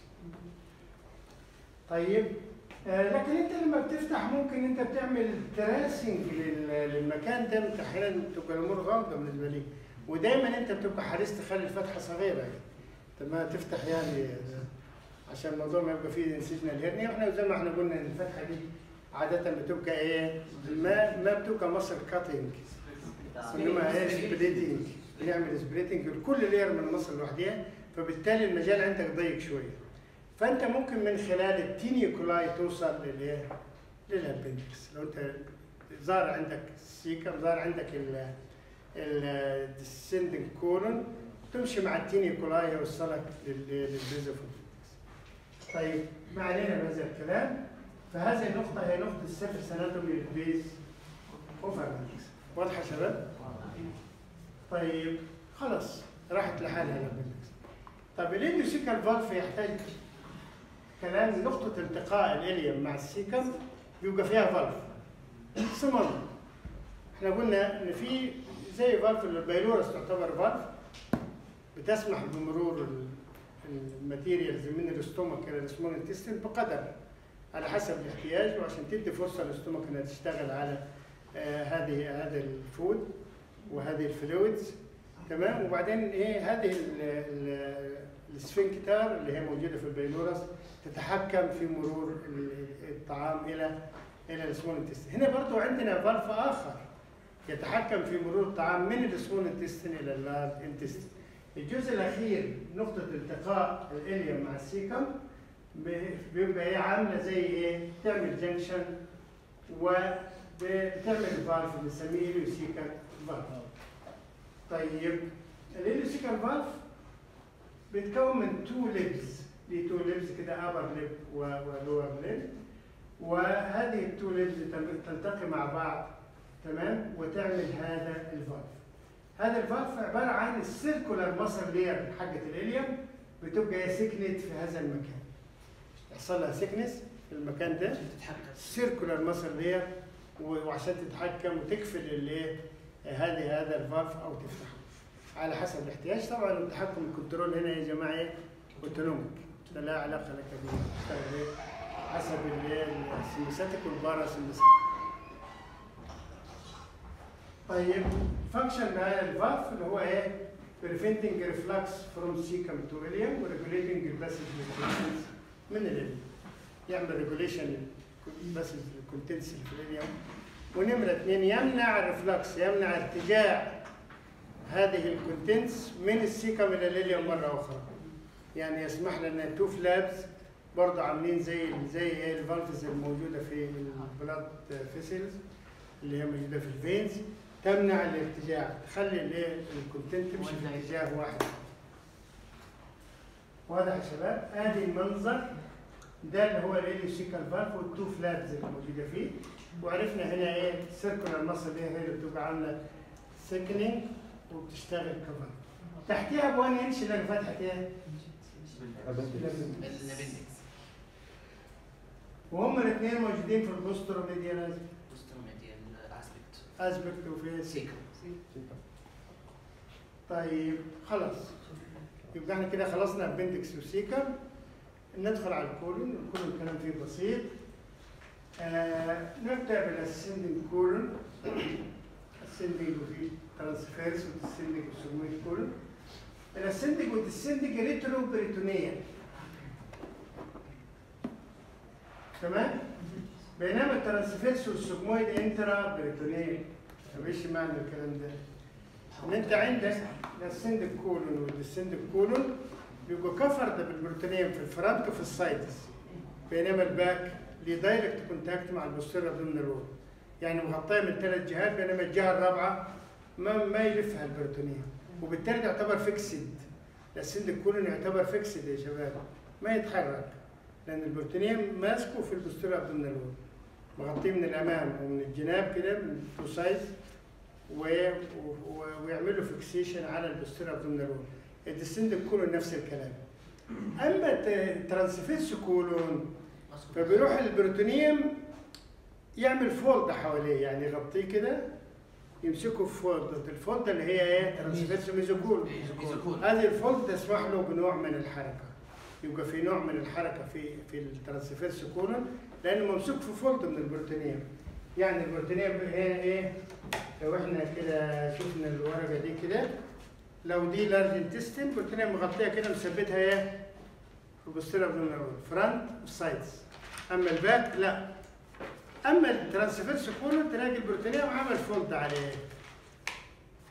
طيب آه لكن انت لما بتفتح ممكن انت بتعمل تراسنج لل- للمكان ده انت احيانا تبقى الامور غامضه بالنسبه ليك ودايما انت بتبقى حريص تخلي الفتحه صغيره يعني انت ما تفتح يعني آه، عشان الموضوع ما يبقى فيه انسجنال هيرنيا واحنا زي ما احنا قلنا ان الفتحه دي عاده بتبقى ايه ما ما بتبقى مصر كاتنج انما ايه سبليتنج بنعمل سبريتنج لكل لير من المصل لوحدها فبالتالي المجال عندك ضيق شويه فانت ممكن من خلال التينيكولاي توصل للايه؟ للابندكس لو انت ظهر عندك السيكم ظهر عندك ال الديسندنج كولون تمشي مع التينيكولاي يوصلك لل- للبيزوفوفيكس طيب ما علينا بهذا الكلام فهذه النقطة هي نقطة السيرفس اناتومي للبيز اوفرمنكس واضحة يا شباب؟ طيب خلاص راحت لحالها الابندكس طب الاندوسيكال فالف يحتاج كلام نقطة التقاء الاليوم مع السيكم بيبقى فيها فالف سمر احنا قلنا ان في زي فالف البيلورس تعتبر فالف بتسمح بمرور ال- الماتيريالز من الاستومك الى السمول انتستين بقدر على حسب الاحتياج وعشان تدي فرصه للاستومك انها تشتغل على آه هذه هذا الفود وهذه الفلويدز تمام وبعدين ايه هذه ال- ال- السفنكتر اللي هي موجوده في البيلورس تتحكم في مرور ال- الطعام الى الى السمول انتستين هنا برضو عندنا فالف اخر يتحكم في مرور الطعام من السمول انتستين الى اللارج انتستين الجزء الاخير نقطه التقاء الاليوم مع السيكم ب- بيبقى هي عامله زي ايه؟ تعمل جنكشن وبتعمل فالف بنسميه اليوسيكال فالف. طيب الاليوسيكال فالف بيتكون من تو ليبس دي تو ليبس كده ابر ليب ولور ليب وهذه التو ليبس تلتقي مع بعض تمام وتعمل هذا الفالف. هذا الفالف عباره عن السيركولار ماسل لير حقت الاليوم بتبقى هي سكنت في هذا المكان. يحصل لها سكنس في المكان ده عشان تتحكم سيركولار ماسل لير وعشان تتحكم وتقفل الايه هذه هذا الفالف او تفتحه على حسب الاحتياج طبعا التحكم الكنترول هنا يا جماعه ايه اوتونوميك ده لا علاقه لك به تشتغل ايه حسب الايه السيمساتيك والباراسيمساتيك من بهذا الفالف اللي هو ايه preventing reflux from cecum to ileum و regulating the passage contents من الاليوم يعمل regulation passage contents في الاليوم ونمرة اثنين يمنع الرفلكس يمنع ارتجاع هذه الكونتنتس من السيكم الى الاليوم مرة أخرى يعني يسمح لنا تو فلابس برضه عاملين زي زي ايه الفالفز الموجودة في البلاد فيسلز اللي هي موجودة في الفينز تمنع الارتجاع تخلي الايه الكونتنت تمشي في اتجاه واحد واضح يا شباب ادي المنظر ده اللي هو الاليوسيكال فالف والتو فلابز اللي موجوده فيه وعرفنا هنا ايه السيركولار مصر دي هي اللي بتبقى عامله سيكنينج وبتشتغل كفر تحتيها بوان انش اللي فتحت ايه الابندكس وهم الاثنين موجودين في البوستر ميديال بوستوميديال اسبكت اسبكت وفي سيكم طيب خلاص يبقى احنا كده خلصنا ابندكس وسيكم ندخل على الكولون الكولون الكلام فيه بسيط آه نبدا بالاسندنج كولون السندنج وفي ترانسفيرس والديسندنج وسموه كولون الاسندنج والديسندنج ريترو بريتونيا تمام بينما الترانسفيرس والسجمويد انترا بريتونيا مفيش معنى الكلام ده ان انت عندك السندك كولون والديسندك كولون بيبقوا كفرد بالبروتينيوم في الفرونت وفي السايتس بينما الباك ليه دايركت كونتاكت مع البوستيريور ابدومينال وول يعني مغطيه من ثلاث جهات بينما الجهه الرابعه ما ما يلفها البروتينيوم وبالتالي تعتبر فيكسد السندك كولون يعتبر فيكسد يا شباب ما يتحرك لان البروتينيوم ماسكه في البوستيريور ابدومينال وول مغطيه من الامام ومن الجناب كده من تو سايدز و... و... ويعمل له فيكسيشن على البوستيريور ابدومينال وول الديسندك كولون نفس الكلام اما الترانسفيرس كولون فبيروح البروتونيوم يعمل فولد حواليه يعني يغطيه كده يمسكه في فولد الفولد اللي هي ايه ترانسفيرس ميزوكول ميزوكول. هذه الفولد تسمح له بنوع من الحركه يبقى في نوع من الحركه في في الترانسفيرس كولون لانه ممسوك في فولد من البروتونيوم يعني البروتونيوم هي ايه لو احنا كده شفنا الورقه دي كده لو دي لارج انتستين البروتونيوم مغطيه كده مثبتها ايه في البوستيريور ابدومينال فرونت والسايدز اما الباك لا اما الترانسفيرس كولون تلاقي البروتونيوم عمل فولد عليه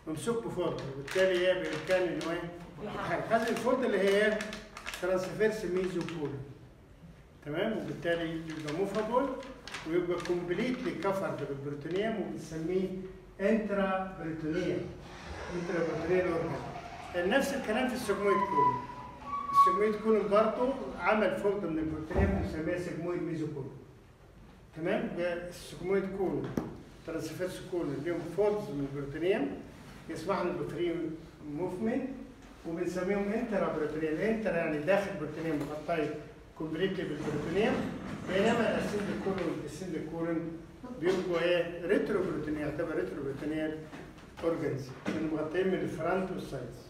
ممسوك بفولد وبالتالي ايه بامكان انه ايه يتحرك هذه الفولد اللي هي ترانسفيرس ميزو كولون تمام وبالتالي يبقى موفابل ويبقى كومبليتلي كفرد بالبروتونيوم وبنسميه انترا بروتونيوم انترا بروتونيوم اورجان نفس الكلام في السجمويد كولون السجمويد كولون برضه عمل فولد من البروتونيوم بنسميها سجمويد ميزو كولون تمام ده السجمويد كولون ترانسفيرس كولون ليهم فولدز من البروتونيوم يسمح لهم بفري موفمنت وبنسميهم انترا بروتونيوم انترا يعني داخل البروتونيوم مغطي كومبليتلي بالبروتونيوم بينما السند كولون السند كولون بيبقوا ايه ريترو بروتونيوم يعتبر ريترو بروتونيوم اورجانز من مغطيين من الفرونت والسايدز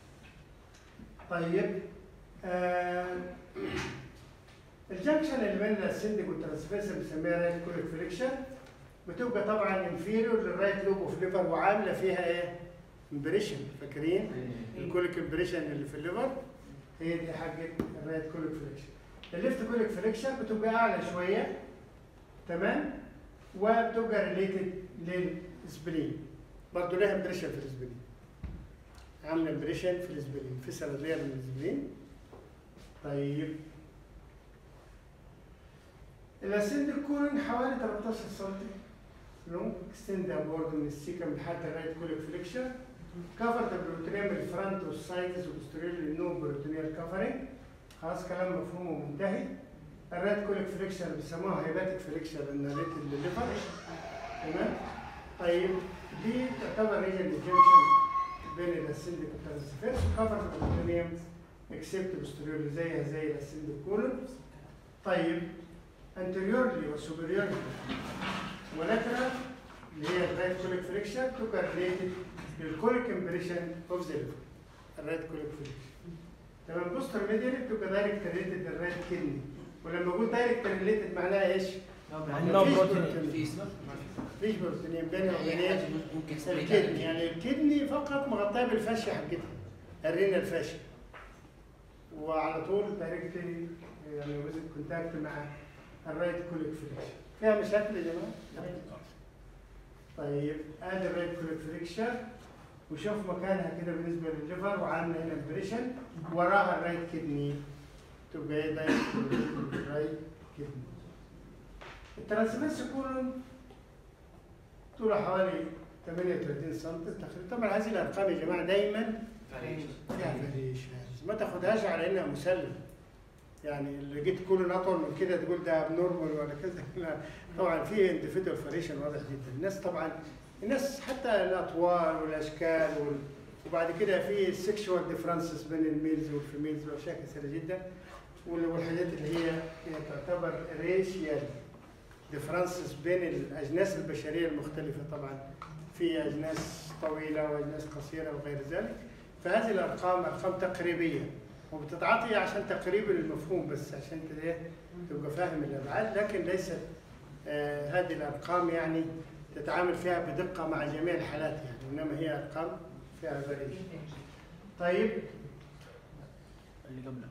طيب آه الجنكشن اللي بين السندك والترانسفيرس بنسميها رايت كوليك فريكشن بتبقى طبعا انفيريور للرايت لوب اوف ليفر وعامله فيها ايه؟ امبريشن فاكرين؟ الكوليك امبريشن اللي في الليفر هي دي حاجه الرايت كوليك فريكشن الليفت كوليك فريكشن بتبقى اعلى شويه تمام وبتبقى ريليتد للسبلين برضه لها امبريشن في السبلين عامله امبريشن في السبلين في سرديه من السبلين طيب الاسند الكورن حوالي 13 سم لونج اكستند ابورد من السيكم لحد الرايت كوليك فليكشن كفرت البروتينيوم الفرونت والسايدز والستريل نو بروتينيال كفرنج خلاص كلام مفهوم ومنتهي الرايت كوليك فليكشن بيسموها هيباتيك فليكشن لان ريتد للليفر تمام طيب دي تعتبر هي الجنكشن بين الاسندك والترانسفيرس وكفرت البروتينيوم اكسبت بوستيريورلي زيها زي الاسندك كولون طيب anteriorly وسوبريورلي ولاترال اللي هي الرايت كوليك فريكشن تبقى ريليتد للكوليك امبريشن اوف ذا ليفر الرايت كوليك فريكشن تمام بوستر ميديالي بتبقى دايركت ريليتد للرايت كدني ولما اقول دايركت ريليتد معناها ايش؟ No مفيش protein. بروتين. في اسمه مفيش بروتين بينها وبين يعني ايش؟ حاجة ممكن الكدني يعني الكدني فقط مغطاه بالفاشيه حقتها الرينا الفاشيه وعلى طول دايركتلي يعني وزن كونتاكت مع الرايت كوليك فريكشن فيها مشاكل يا جماعه؟ لا. طيب ادي الرايت كوليك فريكشن وشوف مكانها كده بالنسبه للليفر وعامله هنا امبريشن وراها الرايت كدني تبقى ايه دايركت الرايت كدني الترانسفيرس كولون طوله حوالي 38 سم تقريبا طبعا هذه الارقام يا جماعه دايما فيها فاريشن ما تاخدهاش على انها مسلم يعني اللي جيت كل اطول من كده تقول ده ابنورمال ولا كذا لا طبعا في اندفيدوال فاريشن واضح جدا الناس طبعا الناس حتى الاطوال والاشكال وال... وبعد كده في سيكشوال ديفرنسز بين الميلز والفيميلز واشياء كثيره جدا وال- والحاجات اللي هي هي تعتبر ريشيال ديفرنسز بين الاجناس البشريه المختلفه طبعا في اجناس طويله واجناس قصيره وغير ذلك فهذه الارقام ارقام تقريبيه وبتتعاطي عشان تقريب المفهوم بس عشان كده إيه تبقى فاهم الابعاد لكن ليست آه هذه الارقام يعني تتعامل فيها بدقه مع جميع الحالات يعني انما هي ارقام فيها فاريشن طيب اللي قبله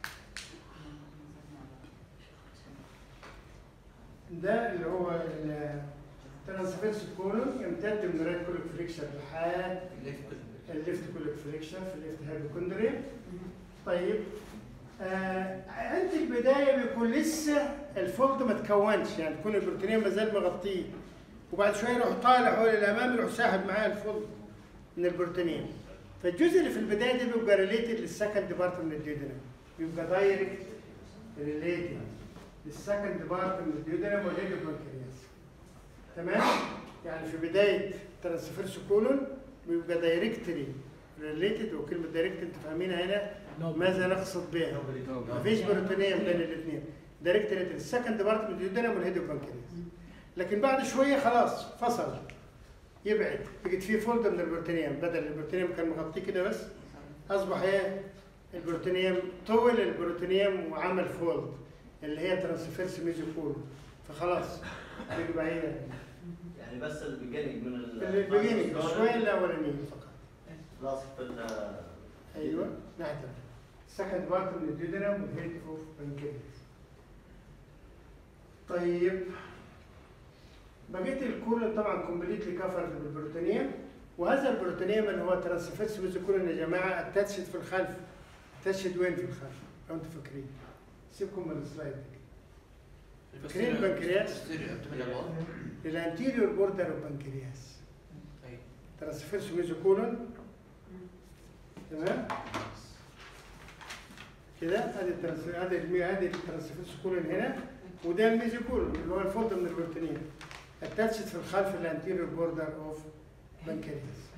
ده اللي هو الترانسفيرس كولون يمتد من رايت كوليك فريكشن لحد الليفت كوليك فريكشن في الليفت هايبوكوندريا طيب آه عند البدايه بيكون لسه الفولد ما تكونش يعني تكون البروتينيه ما زال مغطيه وبعد شويه يروح طالع هو للامام يروح ساحب معاه الفولد من البروتينيه فالجزء اللي في البدايه ده بيبقى ريليتد للسكند بارت من الديودنم بيبقى دايركت ريليتد للسكند بارت من الديودنم والهيدو بانكرياس تمام يعني في بدايه ترانسفيرس كولون بيبقى دايركتلي ريليتد وكلمه دايركت انتوا فاهمينها هنا ماذا نقصد بها؟ مفيش بروتينيه بين الاثنين دايركت ريليتد السكند بارت من الديودنم والهيدو بانكرياس لكن بعد شويه خلاص فصل يبعد بقت فيه فولد من البروتينيوم بدل البروتينيوم كان مغطيه كده بس اصبح ايه البروتينيوم طول البروتينيوم وعمل فولد اللي هي ترانسفيرس ميزوفول فخلاص بقى بعيدة يعني بس البيجننج من ال البيجيننج شويه الاولانيين فقط خلاص في ال ايوه نحن سكند بارت من الديودنم والهيد اوف بانكرياس طيب بقيت الكولون طبعا كومبليتلي كفرد بالبروتينيوم وهذا البروتونيوم اللي هو ترانسفيرس ميزوكولون يا جماعه اتاتشد في الخلف اتاتشد وين في الخلف لو انتم فاكرين سيبكم من السلايد دي فاكرين البنكرياس؟ الانتيريور بوردر البنكرياس أي. ترانسفيرس ميزوكولون تمام كده ادي الترانس ادي المي ادي الترانسفيرس كولون هنا وده الميزوكولون اللي هو الفولد من البروتينين اتاتشد في الخلف الانتيريور بوردر اوف بنكرياس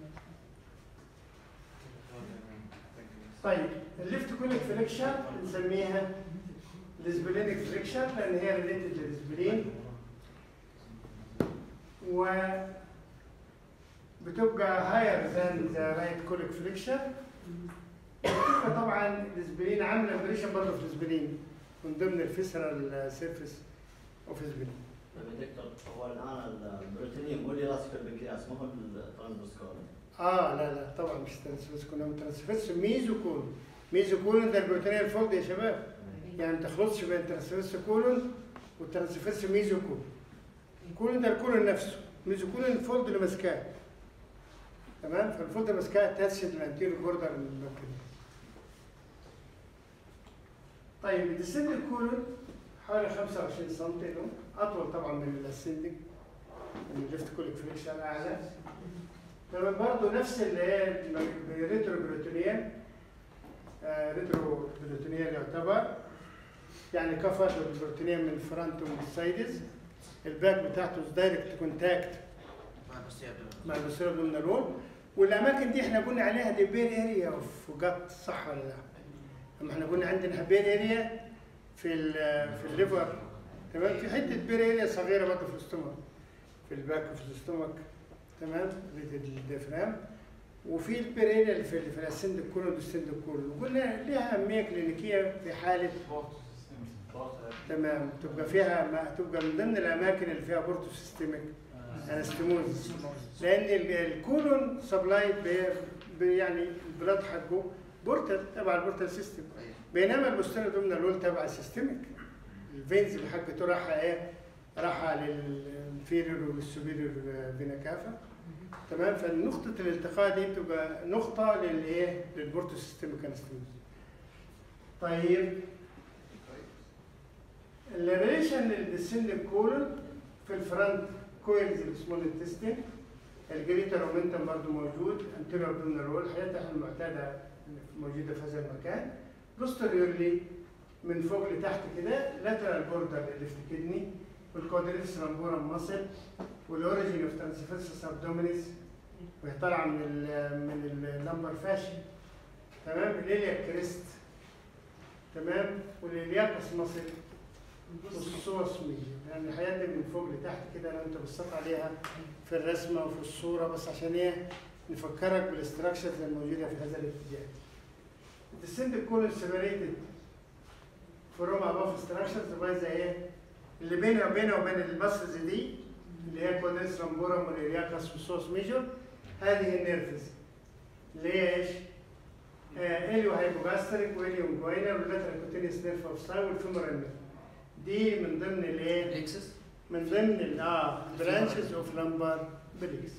طيب الليفت كوليك فليكشن نسميها الاسبلينيك فليكشن لان هي ريليتد للاسبلين و بتبقى هاير ذان ذا رايت كوليك فليكشن بتبقى طبعا الاسبلين عامله بريشن برضه في الاسبلين من ضمن الفيسرال سيرفيس اوف اسبلين طيب يا دكتور هو الان البروتينيوم هو اللي راسك البنكرياس ما هو الترانسبوسكول اه لا لا طبعا مش ترانسفيرس كولون ترانسفيرس ميزوكولون ميزوكولون ده البروتينيه الفولد يا شباب يعني ما تخلطش بين ترانسفيرس كولون والترانسفيرس ميزوكولون كولون ده الكولون نفسه ميزوكولون الفولد اللي ماسكاه تمام فالفولد اللي ماسكاه تاسد الانتيريور بوردر من البنكرياس طيب الديسندنج كولون حوالي 25 سم له اطول طبعا من الاسندنج من الليفت كوليك فليكشن اعلى تمام برضه نفس اللي هي ريترو بروتونيان آه ريترو بروتونيان يعتبر يعني كفر البروتونيان من فرونت ومن السايدز الباك بتاعته دايركت كونتاكت مع البوستيريور مع البوستيريور دومينال والاماكن دي احنا قلنا عليها دي بين اريا اوف جت صح ولا لا؟ اما احنا قلنا عندنا بين اريا في ال في الليفر تمام في حته بين اريا صغيره برضه في الاستومك في الباك وفي الاستومك تمام الديافرام وفي البيرينا اللي في اللي في السند الكولون والسند الكولون وقلنا ليها اهميه كلينيكيه في حاله تمام تبقى فيها ما تبقى من ضمن الاماكن اللي فيها بورتو سيستميك انستموز لان ال- الكولون سبلايد يعني البلاد حقه بورتال تبع البورتال سيستم بينما البوستيريو دومينال وول تبع السيستميك الفينز اللي حقته رايحه ايه؟ رايحه للانفيريور والسوبيريور فينا كافا تمام فنقطة الالتقاء دي بتبقى نقطة للايه؟ للبورتو سيستميك انستموز طيب الريليشن للديسندنج كولون في الفرونت كويلز السمول انتستين الجريتر مومنتم برضه موجود انتيريور ابدومينال رول حياتها المعتاده موجوده في هذا المكان بوستيريورلي من فوق لتحت كده لاترال بوردر ليفت كدني والكوادريتس لامبورم ماسل والاوريجين اوف ترانسفيرسس ابدومينيس وهي طالعه من ال من اللمبر فاشن تمام الاليا كريست تمام والالياكس ماسل والصوص ميجي يعني الحاجات دي من فوق لتحت كده لو انت بصيت عليها في الرسمه وفي الصوره بس عشان ايه نفكرك بالاستراكشرز الموجوده في هذا الاتجاه. الديسنت كولون سيبريتد فروم اباف ستراكشرز باي زي ايه؟ اللي بينه وبينه وبين المسلز دي اللي هي كودنس لامبورم والرياكس والصوص ميجور هذه النيرفز اللي هي ايش؟ آه اليو هايبوجاستريك واليو جوينر واللاترال كوتينيوس نيرف اوف ساي والفيمورال نيرف دي من ضمن الايه؟ الاكسس من ضمن ال- اه برانشز اوف لمبر بليكس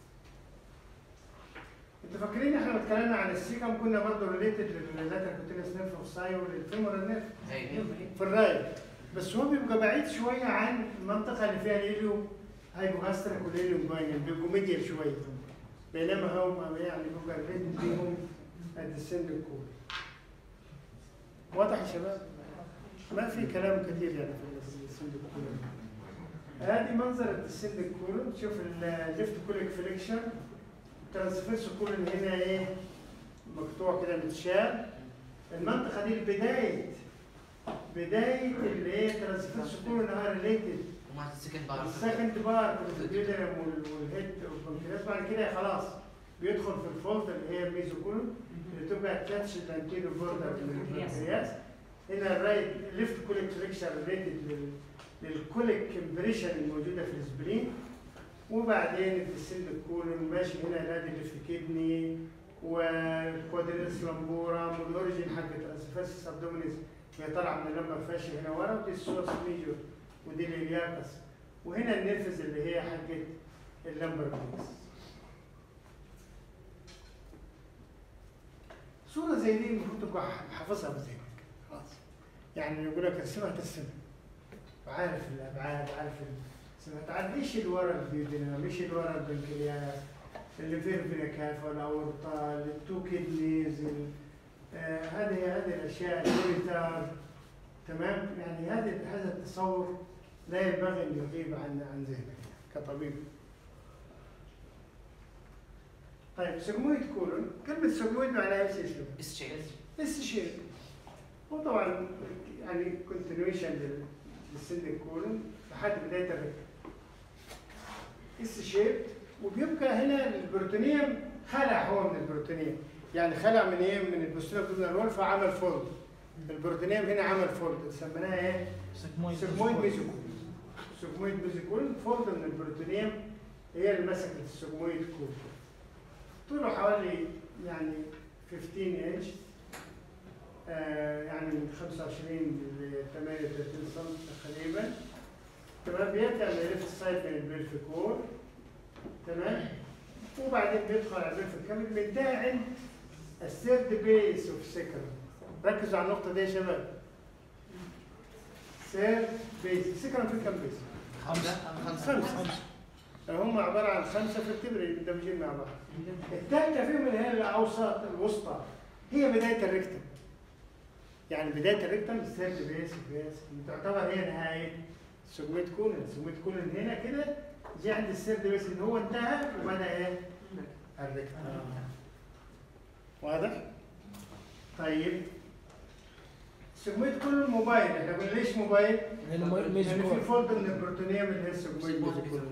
انتوا فاكرين احنا اتكلمنا عن السيكم كنا برضه ريليتد لللاتر كوتينيوس نيرف اوف ساي وللفيمورال نيرف هي في الرايت بس هو بيبقى بعيد شويه عن المنطقه اللي فيها الهيليو هايبوغاستريك والهيليو جوينال بيبقوا ميديال شويه بينما هم يعني بيبقى ريليتد بيهم الديسند كول واضح يا شباب؟ ما في كلام كثير يعني في الديسند كول هذه منظر الديسند كولون شوف الليفت كوليك فليكشن ترانسفيرس كولون هنا ايه مقطوع كده متشال المنطقه دي بدايه بدايه اللي هي ترانسفيرس كولون ار ريليتد ومع السكند بار السكند بار الجدرم والهيد والبنكرياس بعد كده خلاص بيدخل في الفولد اللي هي الميزوكولون اللي تبقى اتاتش الانتيريور بوردر للبنكرياس هنا الرايت ليفت كوليك فليكشن ريليتد للكوليك امبريشن الموجوده في السبرين وبعدين الديسند كولون ماشي هنا نادي الليفت كدني والكوادريس لامبورام والاوريجين حق الترانسفيرسس ابدومينيس هي طالعه من اللمبر فاشي هنا ورا ودي السورس ميجور ودي الالياكس وهنا النرفز اللي هي حقت اللمبر بليكس صوره زي دي المفروض تبقى حافظها بذهنك خلاص يعني يقول لك ارسمها ترسمها وعارف الابعاد عارف ال- ما تعديش الورا البيودينا مش الورا البنكرياس اللي في الفينيكاف والاورطه التو كيدنيز ال- آه، هذه هذه الاشياء الوريتار تمام يعني هذه هذا التصور لا ينبغي ان يغيب عن عن ذهنك كطبيب طيب سجمويد كولون كلمة سجمويد معناها ايش يا شباب؟ اس شيء استشير وطبعا يعني كونتينيويشن للسن الكولون لحد بدايه الركب استشير وبيبقى هنا البروتونيوم خلع هو من البروتونيوم يعني خلع من ايه من البوستيريور دوزنال وول فعمل فولد البروتونيوم هنا عمل فولد سميناها ايه؟ سجمويد سجمويد ميزوكول سجمويد ميزوكول فولد من البروتونيوم هي اللي مسكت السجمويد كول طوله حوالي يعني 15 انش آه يعني من 25 ل 38 سم تقريبا تمام بيبدا من الليفت سايد من البلفيك وول تمام وبعدين بيدخل على البلفيك كامل بينتهي عند الثيرد بيس اوف سيكرم ركزوا على النقطه دي يا شباب ثيرد بيس السيكرم في كام بيس؟ خمسة خمسة. خمسة هم عباره عن خمسه فيرتبري مندمجين مع بعض الثالثه فيهم اللي هي الاوسط الوسطى هي بدايه الريكتم يعني بدايه الريكتم الثيرد بيس بيس تعتبر هي نهايه سجمنت كولن سجمنت كولن هنا كده جه عند الثيرد بيس اللي هو انتهى وبدا ايه الريكتم واضح طيب سجمنت كولن موبايل احنا قلنا ليش موبايل لانه لان في ميزوكول فولد من البروتونيوم اللي هي السجمنت سجمنت كولن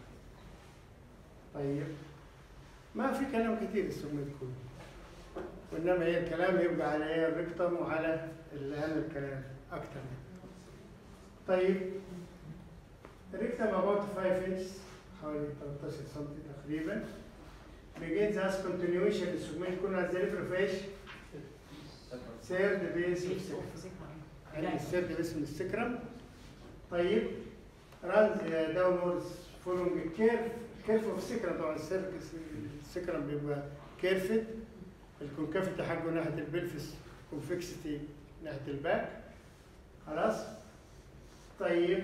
طيب ما في كلام كثير السجمنت كولن وانما هي الكلام يبقى على ايه الريكتم وعلى الاهم الكلام اكثر طيب الريكتم about 5 inches حوالي 13 سم تقريبا begins as continuation السجمنت كولن as the liver fish third base of sacrum يعني الثيرد بيس من السكرم طيب runs downwards following curve curve of sacrum طبعا السيركس السكرم بيبقى كيرفد الكونكافيتي حقه ناحيه البلفس كونفكسيتي ناحيه الباك خلاص طيب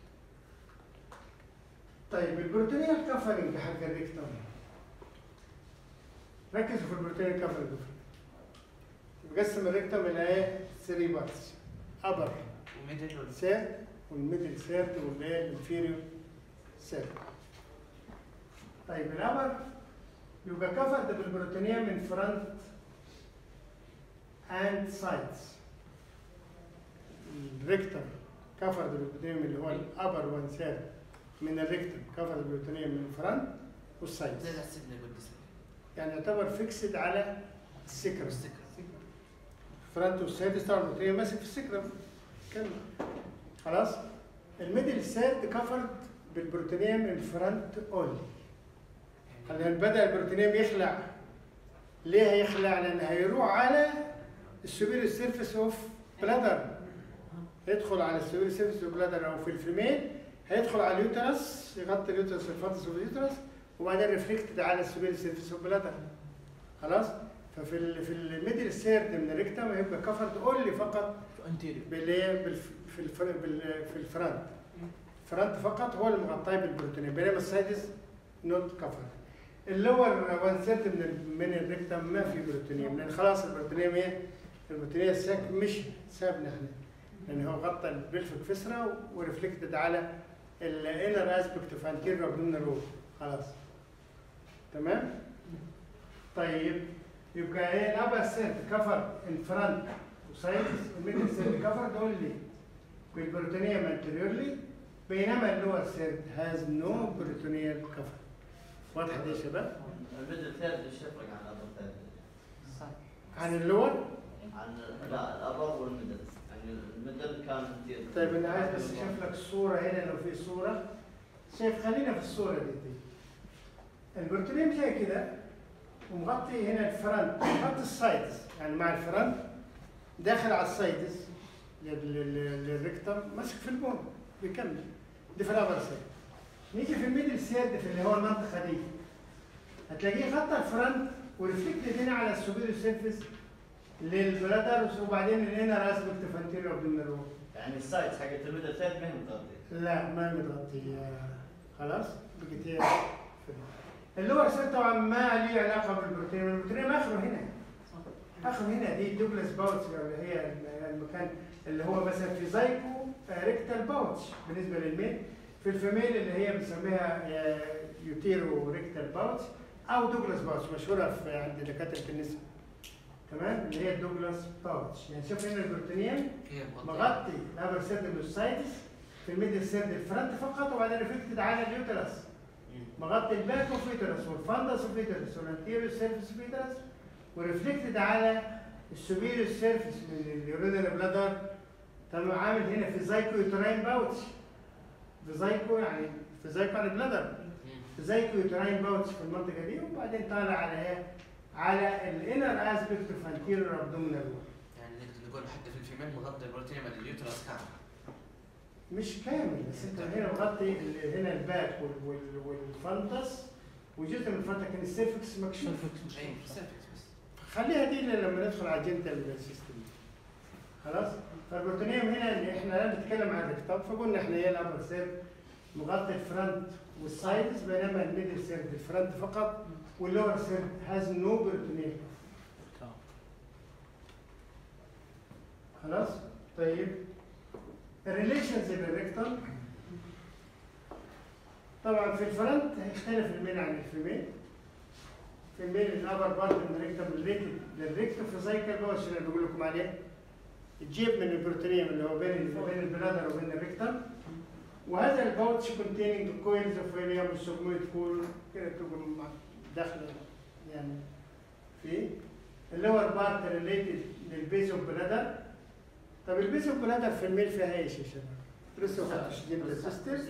طيب البروتينية كفرنج حق الريكتوم ركزوا في البروتينية كفرنج بقسم الريكتوم الى ايه 3 بارتس ابر وميدل ولا سيرت والميدل سيرت والايه الانفيريور سيرت طيب الابر يبقى كفرد بالبروتينية من فرونت اند سايدز الريكتم كفرد بالبروتينية اللي هو الابر وان سيرت من الريكتم كفرد بالبروتينية من الفرونت والسايدز زي السيدنا قلت يعني يعتبر فيكسد على السكرم السكر فرونت والسادس طبعا البروتين ماسك في السكرم كمل خلاص الميدل سيرد كفرد بالبروتينيوم الفرونت اونلي لان بدا البروتينيوم يخلع ليه هيخلع؟ لان هيروح على السوبيريور سيرفيس اوف بلادر يدخل على السوبيريور سيرفيس اوف بلادر او في الفيميل هيدخل على اليوترس يغطي اليوترس الفاتس اوف اليوترس وبعدين ريفلكتد على السوبيريور سيرفيس اوف بلادر خلاص ففي ال في الميدل سيرد من الريكتم هيبقى كفرد اونلي فقط انتيريور بالايه بالف- في الفر... بال- في الفرونت الفرونت فقط هو اللي مغطاه بالبروتينين بينما السادس نوت كفر اللور وان سيرت من ال- من الريكتم ما في بروتينيوم لان خلاص البروتينيوم ايه البروتينيوم الساك مش سابنا احنا لان هو غطى البلفيك فيسرا وريفلكتد على الانر اسبكت اوف انتيريور ابدومينال رول خلاص تمام طيب يبقى ايه الابر سيرت كفر ان فرونت وسايدز الميدل سيرت كفر اونلي بالبروتينيوم انتيريورلي بينما اللور سيرت هاز نو بروتينيال كفر واضحه دي يا شباب الميدل ثيرد ايش يفرق عن الابر ثيرد؟ عن اللور عن لا الابر والميدل يعني الميدل كان كثير طيب انا عايز بس اشوف لك صوره هنا لو في صوره شايف خلينا في الصوره دي, دي. البروتينيوم زي كده ومغطي هنا الفرنت مغطي السايدز يعني مع الفرنت داخل على السايدز لل- لل- للريكتم ماسك في البون بيكمل دي في الابر سايد نيجي في الميدل سيرد في اللي هو المنطقه دي هتلاقيه غطى الفرنت وريفلكتد هنا على السوبيريور سيرفيس للبلادر وبعدين الانر اسبكت فانتيريور ابدومينال وول يعني السايتس حقت الميدل ثيرد ما هي متغطيه لا ما متغطية خلاص بقت هي اللور سيل طبعا ما ليه علاقة بالبروتين البروتين اخره هنا اخره هنا دي دوجلاس باوتش اللي هي المكان اللي هو مثلا في زايكو ريكتال باوتش بالنسبة للميل في الفيميل اللي هي بنسميها آه، يوتيرو ريكتال باوتش او دوجلاس باوتش مشهورة في عند دكاترة النساء تمام اللي هي الدوجلاس باوتش يعني شوف هنا البروتينيوم هي مغطي الابر سيرد اللوسايتس في الميدل سيرد الفرنت فقط وبعدين ريفلكتد على اليوترس مغطي الباك اوف يوترس والفندس اوف يوترس والانتيريور سيرفيس اوف يوترس وريفلكتد على السوبيريور سيرفيس من اليورينال بلادر تمام عامل هنا في زايكو يوتراين باوتش في زايكو يعني في زايكو على البلادر في زايكو يوتراين باوتش في المنطقه دي وبعدين طالع على ايه؟ على الانر اسبكت اوف انتيريور ابدومينال وول يعني نقدر نقول حتى في الفيميل مغطي البروتين من اليوترس كامل مش كامل بس انت هنا مغطي ال- هنا الباك وال- وال- والفندس وجزء من الفندس لكن السيرفكس مكشوف اي سيرفكس بس خليها دي اللي لما ندخل على الجنتال سيستم خلاص فالبروتونيوم هنا اللي احنا لا نتكلم عن الريكتاب فقلنا احنا هي الابر سيرد مغطي الفرونت والسايدز بينما الميدل سيرد الفرونت فقط واللور سيرد هاز نو بروتونيوم تمام خلاص طيب الريليشنز للريكتال طبعا في الفرنت هيختلف الميل عن الفيميل في الميل الابر بارت من الريكتم ريليتد للريكتم في سايكل باوش اللي بقول لكم عليه الجيب من البروتينيوم اللي هو بين بين البلادر وبين الريكتم وهذا الباوتش containing coils of helium والسجمويد كول كده تبقى مع- داخله يعني في اللور بارت ريليتد للبيز اوف بلادر طب البيز اوف بلادر في الميل فيها ايش يا شباب؟ لسه ما خدتش جبت السيستم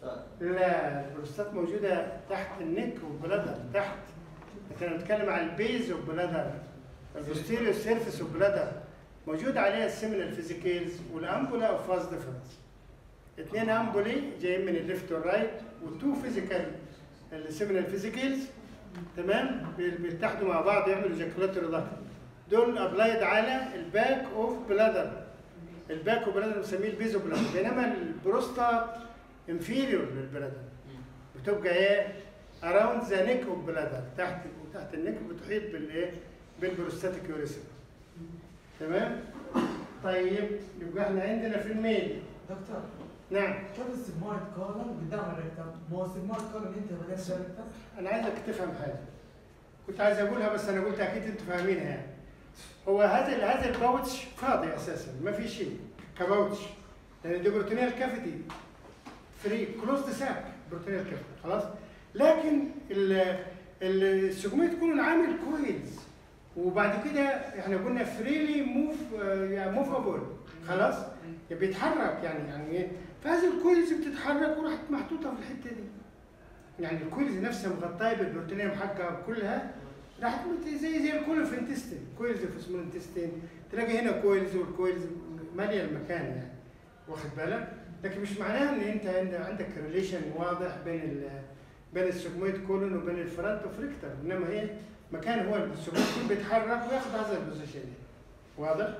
لا البروستات موجودة تحت النك والبلادر تحت احنا بنتكلم عن البيز والبلادر البوستيريو سيرفيس والبلادر موجود عليها السيمينال فيزيكيلز والامبولا اوف فاز ديفرنس اثنين امبولي جايين من الليفت والرايت وتو فيزيكال السيمينال فيزيكيلز تمام بي- بيتحدوا مع بعض يعملوا جاكولاتوري ضغط دول ابلايد على الباك اوف بلادر الباك اوف بلادر بنسميه البيزو بلادر بينما البروستات انفيريور للبلادر بتبقى ايه اراوند ذا نيك اوف بلادر تحت تحت النك بتحيط بالايه بالبروستاتيك يوريثم تمام طيب يبقى احنا عندنا في الميل دكتور نعم شوف السيجمويد كولون قدام الريكتم مو السيجمويد كولون انت بدأت الريكتم انا عايزك تفهم حاجه كنت عايز اقولها بس انا قلت اكيد انتوا فاهمينها يعني هو هذا هذا الباوتش فاضي اساسا ما في شيء كباوتش لان دي بروتينيال كافيتي فري كلوزد ساك بروتينيال كافيتي خلاص لكن ال- ال- السجمية تكون عامل كويلز وبعد كده احنا قلنا فريلي موف يعني موفابل خلاص يعني بيتحرك يعني يعني ايه فهذه الكويلز بتتحرك وراحت محطوطه في الحته دي يعني الكويلز نفسها مغطاه بالبروتينيوم حقها كلها راحت مت- زي زي الكل في انتستين كويلز في اسمه انتستين تلاقي هنا كويلز والكويلز ماليه المكان يعني واخد بالك لكن مش معناها ان انت عند- عندك ريليشن واضح بين ال بين السجمويد كولون وبين الفرنت فريكتر انما هي مكان هو السجمويد كولون بيتحرك وياخد هذا البوزيشن واضح؟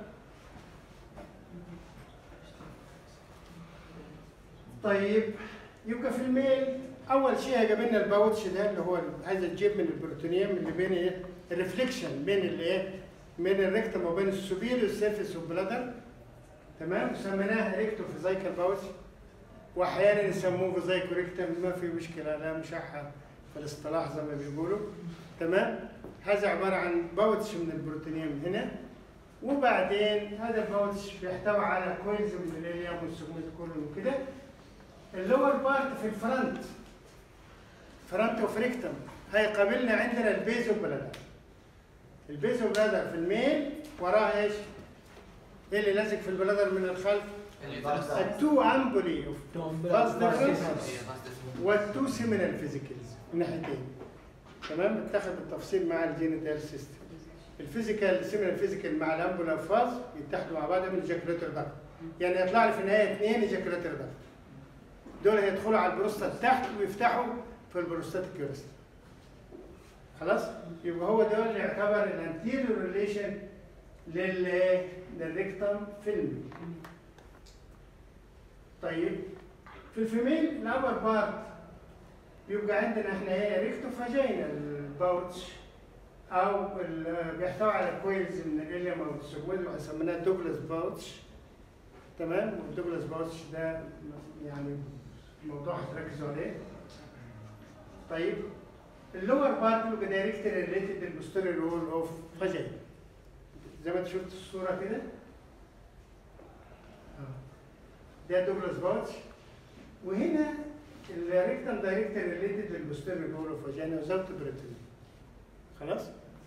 طيب يبقى في الميل اول شيء هيقابلنا الباوتش ده اللي هو هذا الجيب من البروتونيوم اللي بين ايه الريفليكشن بين الايه بين الريكتم وبين السوبيريور سيرفيس والبلادر تمام سميناها ريكتو فيزايكال باوتش واحيانا يسموه فيزايكو ريكتم ما في مشكله لا مشحه في الاصطلاح زي ما بيقولوا تمام هذا عباره عن باوتش من البروتونيوم هنا وبعدين هذا الباوتش بيحتوي على كويلز من الاليوم والسجمنت كولون وكده اللور بارت في الفرنت فرنت وفريكتم هيقابلنا عندنا البيزو بلادر البيزو بلادر في الميل وراه ايش؟ ايه اللي لازق في البلادر من الخلف؟ اليوترس التو امبولي اوف توم باز بلا ديفرنس هي غاز والتو سيمينال فيزيكالز الناحيتين تمام اتخذ التفصيل مع الجينيتال سيستم الفيزيكال سيمينال فيزيكال مع الامبولا فاز يتحدوا مع بعض من ايجاكوليتر ضغط يعني يطلع لي في النهايه اثنين ايجاكوليتر ضغط دول هيدخلوا على البروستات تحت ويفتحوا في البروستاتيك يوريثم خلاص يبقى هو ده اللي يعتبر الانتيريور ريليشن لل للريكتم فيلم طيب في الفيميل الابر بارت بيبقى عندنا احنا ايه ريكتو فاجينا الباوتش او ال- بيحتوي على كويلز من الاليوم او السجويد وسميناه دوجلاس باوتش تمام والدوجلاس باوتش ده يعني موضوع هتركزوا عليه طيب اللور بارت بيبقى دايركتلي ريليتد للبوستيريور وول اوف فاجينا زي ما انت شفت الصوره كده آه. ده دوجلاس باوتش وهنا الريكتم دايركتلي ريليتد للبوستيريور وول اوف فاجينا وزاوت بريتين خلاص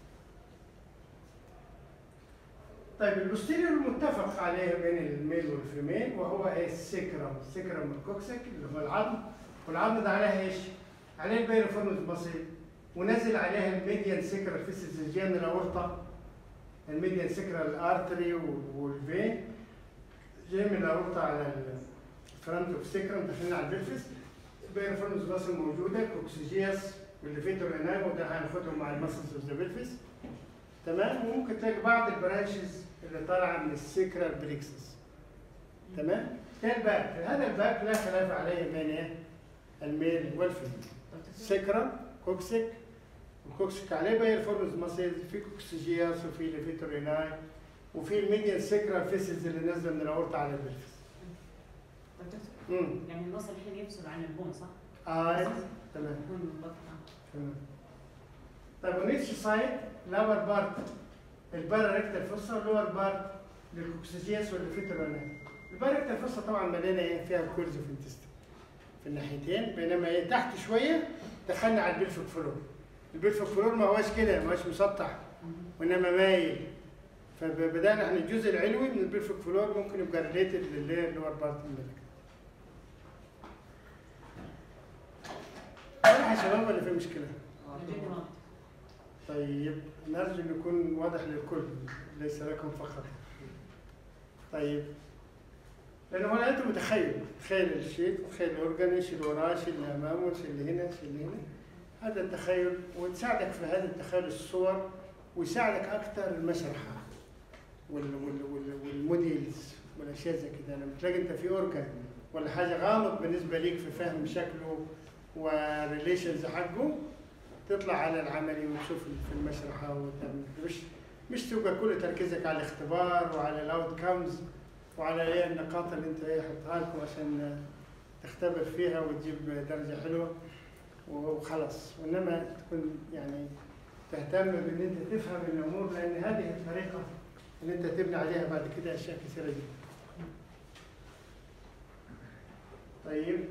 طيب البوستيريور المتفق عليه بين الميل والفيميل وهو ايه السكرم السكرم الكوكسك اللي هو العظم والعظم ده عليها ايش؟ عليه البيروفورمز بسيط ونزل عليها الميديان سكرال فيسز الجايه من الاورطه الميديان سكرال ارتري والفين جاي من الاورطه على الفرنت اوف سكرم داخلين على البلفس البيروفورمز بسيط موجوده كوكسيجياس والليفيتور انايم وده هناخدهم مع المسلز اوف ذا بلفس تمام وممكن تلاقي بعض البرانشز اللي طالعه من السكرال بريكسس تمام ده الباك هذا الباك لا خلاف عليه بين ايه الميل والفيميل سكرم كوكسيك الكوكسيك عليه بيرفورمز ماسلز في كوكسيجياس وفي ليفيتوريناي وفي الميديان سكرال فيسز اللي نازله من الاورطه على البلفس طب دكتور امم يعني الوصل الحين يفصل عن البون صح؟ اه تمام البون مبطن تمام طيب ونيتش سايد لور بارت البارا ريكتال فوسا واللور بارت للكوكسيجياس والليفيتوريناي البارا ريكتال فوسا طبعا مليانه ايه فيها كورز في الانتستين في الناحيتين بينما هي تحت شويه دخلنا على البلفيك فلور البلفيك فلور ما هوش كده ما هوش مسطح وانما مايل فبدانا احنا الجزء العلوي من البلفيك فلور ممكن يبقى ريليتد للور بارت من الملك واضح يا شباب ولا في مشكله؟ الجلد واضح. طيب نرجو ان يكون واضح للكل ليس لكم فقط طيب لانه هو انت متخيل تخيل الشيء تخيل الاورجان ايش اللي وراه ايش اللي امامه ايش اللي هنا ايش اللي هنا هذا التخيل وتساعدك في هذا التخيل الصور ويساعدك اكثر المسرحه وال وال وال والموديلز والاشياء زي كده لما تلاقي انت في اورجان ولا حاجه غامض بالنسبه ليك في فهم شكله وريليشنز حقه تطلع على العملي وتشوف في المسرحه وتعمل مش مش تبقى كل تركيزك على الاختبار وعلى الاوت كامز وعلى ايه النقاط اللي انت ايه حطها لكم عشان تختبر فيها وتجيب درجه حلوه وخلاص وانما تكون يعني تهتم بان انت تفهم الامور لان هذه الطريقه اللي انت تبني عليها بعد كده اشياء كثيره جدا. طيب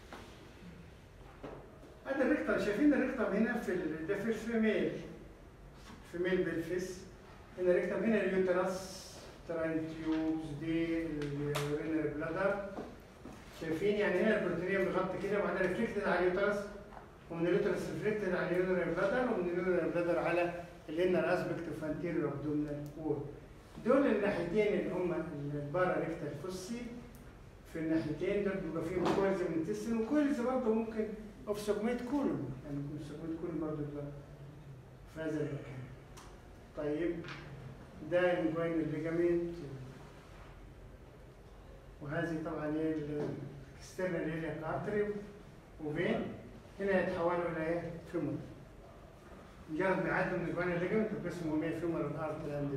هذا الريكتم شايفين الريكتم هنا في ال- ده في الفيميل فيميل بالفيس هنا الريكتم هنا اليوترس تراين تيوبز دي اليورينري بلادر شايفين يعني هنا البروتينيوم مغطي كده وبعدين ريفلكتد على اليوترس ومن اليوترس ريفلكتد على اليورينري بلادر ومن اليورينري بلادر على الانر اسبكت اوف انتيريور ابدومينال وول دول الناحيتين اللي هم البارا ريكتال فوسي في الناحيتين دول بيبقى فيهم كويلز من التستن وكويلز برضه ممكن اوف سجمنت كولون يعني ممكن سجمنت كولون برضه يبقى في هذا المكان طيب ده انجوين الليجامنت وهذه طبعا هي الاكسترنال اريا ارتري وفين هنا يتحولوا الى ايه؟ فيمور مجرد ما يعدوا من الجوين الليجامنت يبقى اسمهم ايه؟ فيمور الارتري عند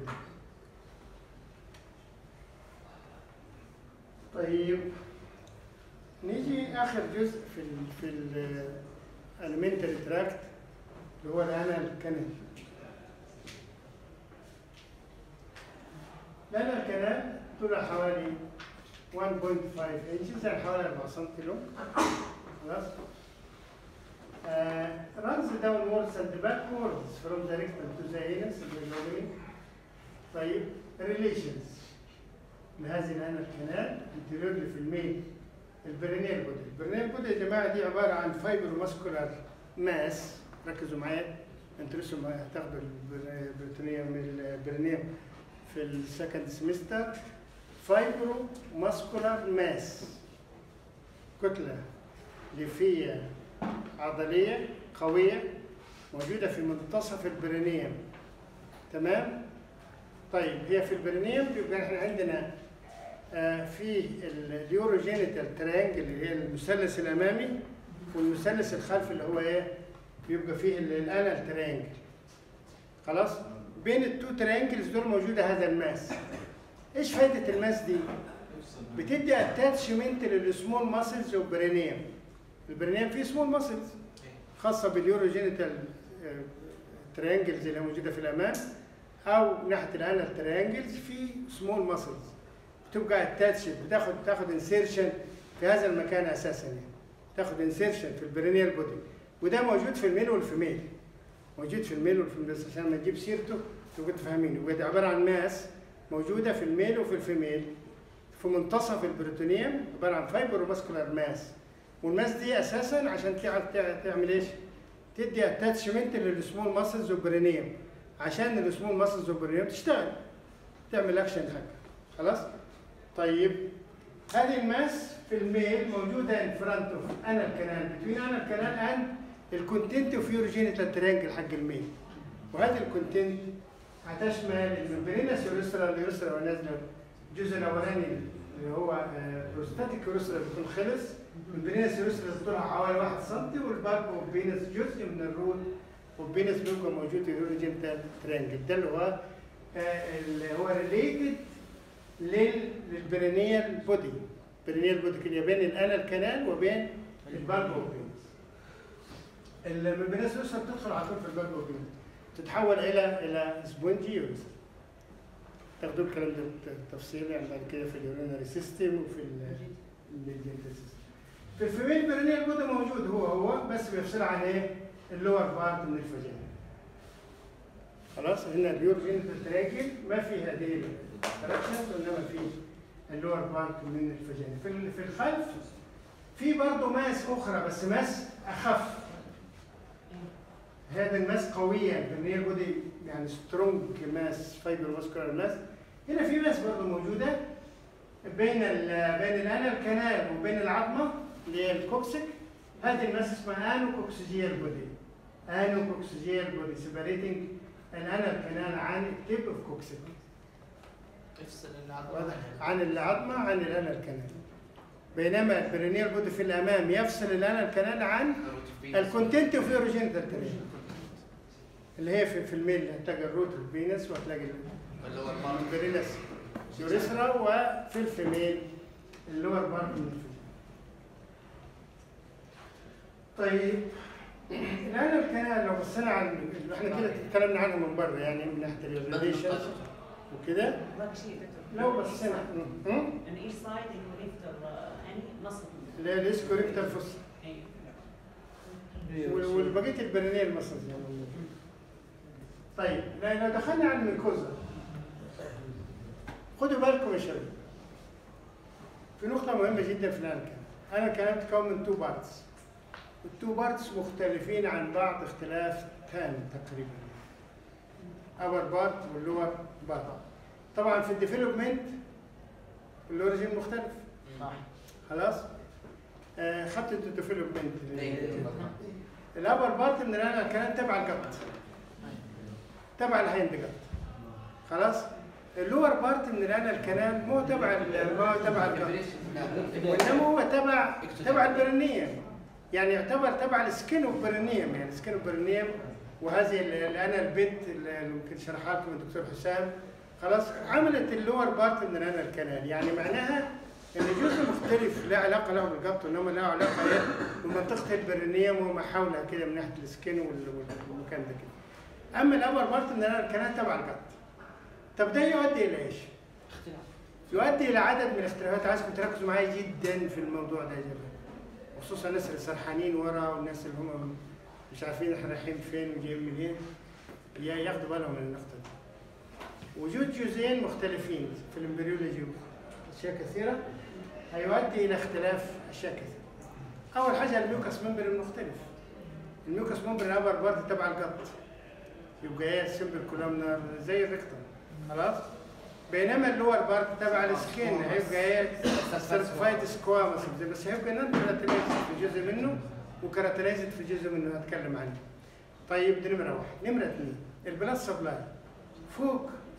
طيب نيجي اخر جزء في ال في الالمنتري تراكت اللي هو الانال كانال الانال كانال طولها حوالي 1.5 انشز يعني حوالي 4 سم خلاص uh, runs downwards and backwards from the rectum to the anus the طيب relations لهذه الانال كانال anteriorly في الميل البرينيال بودي البرينيال بودي يا جماعه دي عباره عن فايبر ماسكولار ماس ركزوا معايا انتوا لسه ما هتاخدوا البريتونيوم البرينيوم في السكند سمستر فايبرو ماسكولار ماس كتله ليفيه عضليه قويه موجوده في منتصف البرينيوم تمام طيب هي في البرينيوم بيبقى احنا عندنا آه، في اليوروجينيتال تريانجل اللي هي المثلث الامامي والمثلث الخلفي اللي هو ايه؟ بيبقى فيه ال- الانال تريانجل خلاص؟ بين التو تريانجلز دول موجوده هذا الماس ايش فائده الماس دي؟ بتدي اتاتشمنت للسمول ماسلز والبرينيوم البرينيوم فيه سمول ماسلز خاصه باليوروجينيتال تريانجلز اللي موجوده في الامام او ناحيه الانال تريانجلز في سمول ماسلز بتبقى اتاتشد بتاخد بتاخد انسيرشن في هذا المكان اساسا يعني تاخد انسيرشن في البرينيال بودي وده موجود في الميل والفيميل موجود في الميل والفيميل بس عشان ما تجيب سيرته تبقى تفهمينه يبقى ده عباره عن ماس موجوده في الميل وفي الفيميل في منتصف البروتونيوم عباره عن فايبر وماسكولار ماس والماس دي اساسا عشان تع- تع- تعمل ايش؟ تدي اتاتشمنت للسمول ماسلز والبرينيوم عشان السمول ماسلز والبرينيوم تشتغل تعمل اكشن حاجه خلاص؟ طيب هذه الماس في الميل موجوده ان فرونت اوف انا الكنال بتوين انا الكنال اند الكونتنت اوف يوروجينيتال ترينجل حق الميل وهذه الكونتنت هتشمل الممبرينس يوريسترا اليوريسترا ونازله الجزء الاولاني اللي هو بروستاتيك يوريسترا بيكون خلص الممبرينس يوريسترا طولها حوالي 1 سم والبالب والبينس جزء من الروت والبينس بيبقى موجود في اليوروجينيتال ترينجل ده اللي هو آه، اللي هو ريليتد للبرينيال بودي برينيال بودي كده بين الانال كانال وبين البالب والبينس الممبرينس يوريسترا بتدخل على طول في البالب والبينس تتحول الى الى سبونجي يوريسترا تاخدوا الكلام ده تفصيل يعني بعد كده في اليورينري سيستم وفي الجنتال سيستم في الفيميل برينيال بودي موجود هو هو بس بيفصل عن ايه؟ اللور بارت من الفاجينا خلاص هنا اليور جينيتال تراجل ما في هذه الكاركترز وانما في اللور بارت من الفاجينا في ال- في الخلف في برضه ماس اخرى بس ماس اخف هذا الماس قوية البرنيال بودي يعني سترونج ماس فايبر ماسكولار ماس هنا في ماس برضه موجودة بين ال بين الانال كانال وبين العظمة اللي هي الكوكسيك هذه الماس اسمها انو كوكسيجيال بودي انو كوكسيجيال بودي سيبريتنج الانال كانال عن التيب اوف كوكسيك افصل العضلة واضح؟ عنها. عن العظمة عن الانال كانال بينما البرينيال بودي في الامام يفصل الانال كانال عن الكونتنت اوف يوروجينيتال ترينج اللي هي في, في الميل هتلاقي الروت والفينس وهتلاقي اللي هو البارت البرينس يوريثرا وفي الفيميل اللور بارت من الفيميل. طيب الان الكلام لو بصينا عن احنا كده اتكلمنا عنه من بره يعني من ناحيه الريليشن وكده باقي شيء دكتور لو بصينا هم؟ ان ايش سايد انه يفتر يعني نصف اللي هي الاسكوريكتال فوس ايوه والبقيه البرينيه المصري يعني طيب لو لو دخلنا على الميكوزا خدوا بالكم يا شباب في نقطة مهمة جدا في الأنكا أنا كلام تكون من تو بارتس التو بارتس مختلفين عن بعض اختلاف تام تقريبا أبر بارت واللور بارت طبعا في الديفلوبمنت الأوريجين مختلف صح خلاص آه خدت انتوا الديفلوبمنت إيه. الابر بارت من الان كان تبع القط تبع الهيند قط خلاص اللور بارت من الان الكنال مو تبع ال- مو تبع القط وانما هو تبع تبع البرنيم يعني يعتبر تبع السكين اوف برنيم يعني سكين اوف برنيم وهذه ال- الان البنت اللي يمكن شرحها لكم الدكتور حسام خلاص عملت اللور بارت من الان الكنال يعني معناها ان جزء مختلف لا علاقه له بالقط وانما له علاقه ايه بمنطقه البرنيم وما حولها كده من ناحيه السكين وال- وال- والمكان ده كده اما الابر بارت من الان الكنال تبع القط طب ده يؤدي الى ايش؟ يؤدي الى عدد من الاختلافات عايزكم تركزوا معايا جدا في الموضوع ده يا جماعه خصوصا الناس اللي سرحانين ورا والناس اللي هم مش عارفين احنا رايحين فين وجايين منين يا- ياخدوا بالهم من النقطه دي وجود جزئين مختلفين في الامبريولوجي اشياء كثيره هيؤدي الى اختلاف اشياء كثيره اول حاجه الميوكس ممبر مختلف الميوكس ممبر الابر بارت تبع القط يبقى ايه سمبل كولومنر زي الريكتوم خلاص بينما اللور بارت تبع السكين هيبقى ايه سيرتيفايد سكوامس بس هيبقى نون كراتينيزد في جزء منه وكراتينيزد في جزء منه هتكلم عنه طيب دي نمره واحد نمره اثنين البلاد سبلاي فوق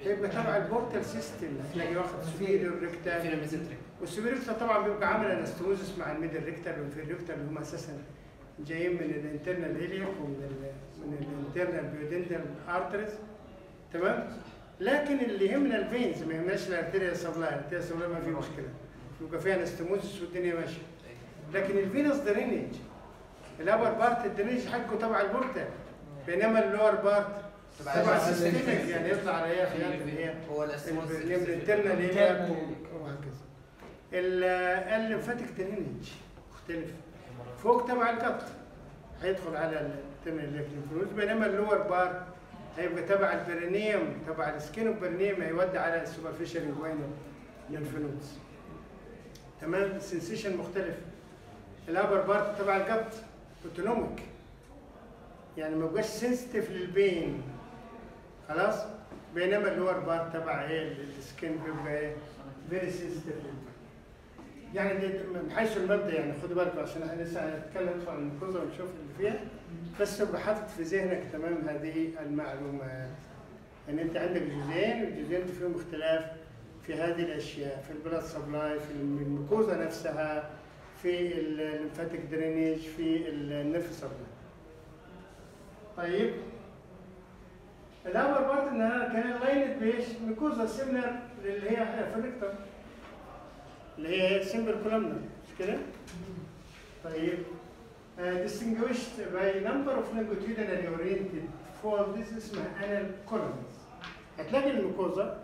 هيبقى تبع البورتال سيستم هتلاقي واخد سوبيريور ريكتال فينا ميزنتري والسوبر ريكتال طبعا بيبقى عامل انستوزس مع الميدل ريكتال والانفير ريكتال اللي هم اساسا جايين من الانترنال هيليوك ومن ال من الانترنال بيودنتال ارتريز تمام لكن اللي يهمنا الفينز ما يهمناش الارتيريا سبلاي الارتيريا سبلاي ما في مشكله يبقى فيها انستوموزس والدنيا ماشيه لكن الفينوس درينج الابر بارت الدرينج حقه تبع البورتال بينما اللور بارت تبع السيستمك يعني يطلع على ايه خيال اللي هي هو الاستموس الانترنال هيليوك وهكذا الليمفاتيك درينج مختلف فوق تبع القط هيدخل على الترمينال ليمفنود بينما اللور بار هيبقى تبع البرينيوم تبع السكين والبرينيوم هيودي على السوبرفيشال انجوينال ليمفنودز تمام السنسيشن مختلف الابر بارت تبع القط اوتونوميك يعني ما بقاش سنسيتيف للبين خلاص بينما اللور بارت تبع ايه السكين بيبقى ايه فيري سنسيتيف يعني دي من حيث المبدا يعني خدوا بالكم عشان احنا لسه هنتكلم عن النقوزه ونشوف اللي فيها بس تبقى حاطط في ذهنك تمام هذه المعلومات ان انت عندك جزئين والجزئين فيهم اختلاف في هذه الاشياء في البلاد سبلاي في الميكوزا نفسها في الليمفاتيك درينيج في النيرف سبلاي طيب الاول بارت ان انا كان لايند بايش؟ ميكوزا سيميلر اللي هي في الريكتم اللي هي سيمبل كولومنر مش كده؟ طيب uh, distinguished by number of longitudinally oriented folds اسمها anal columns هتلاقي الميكوزا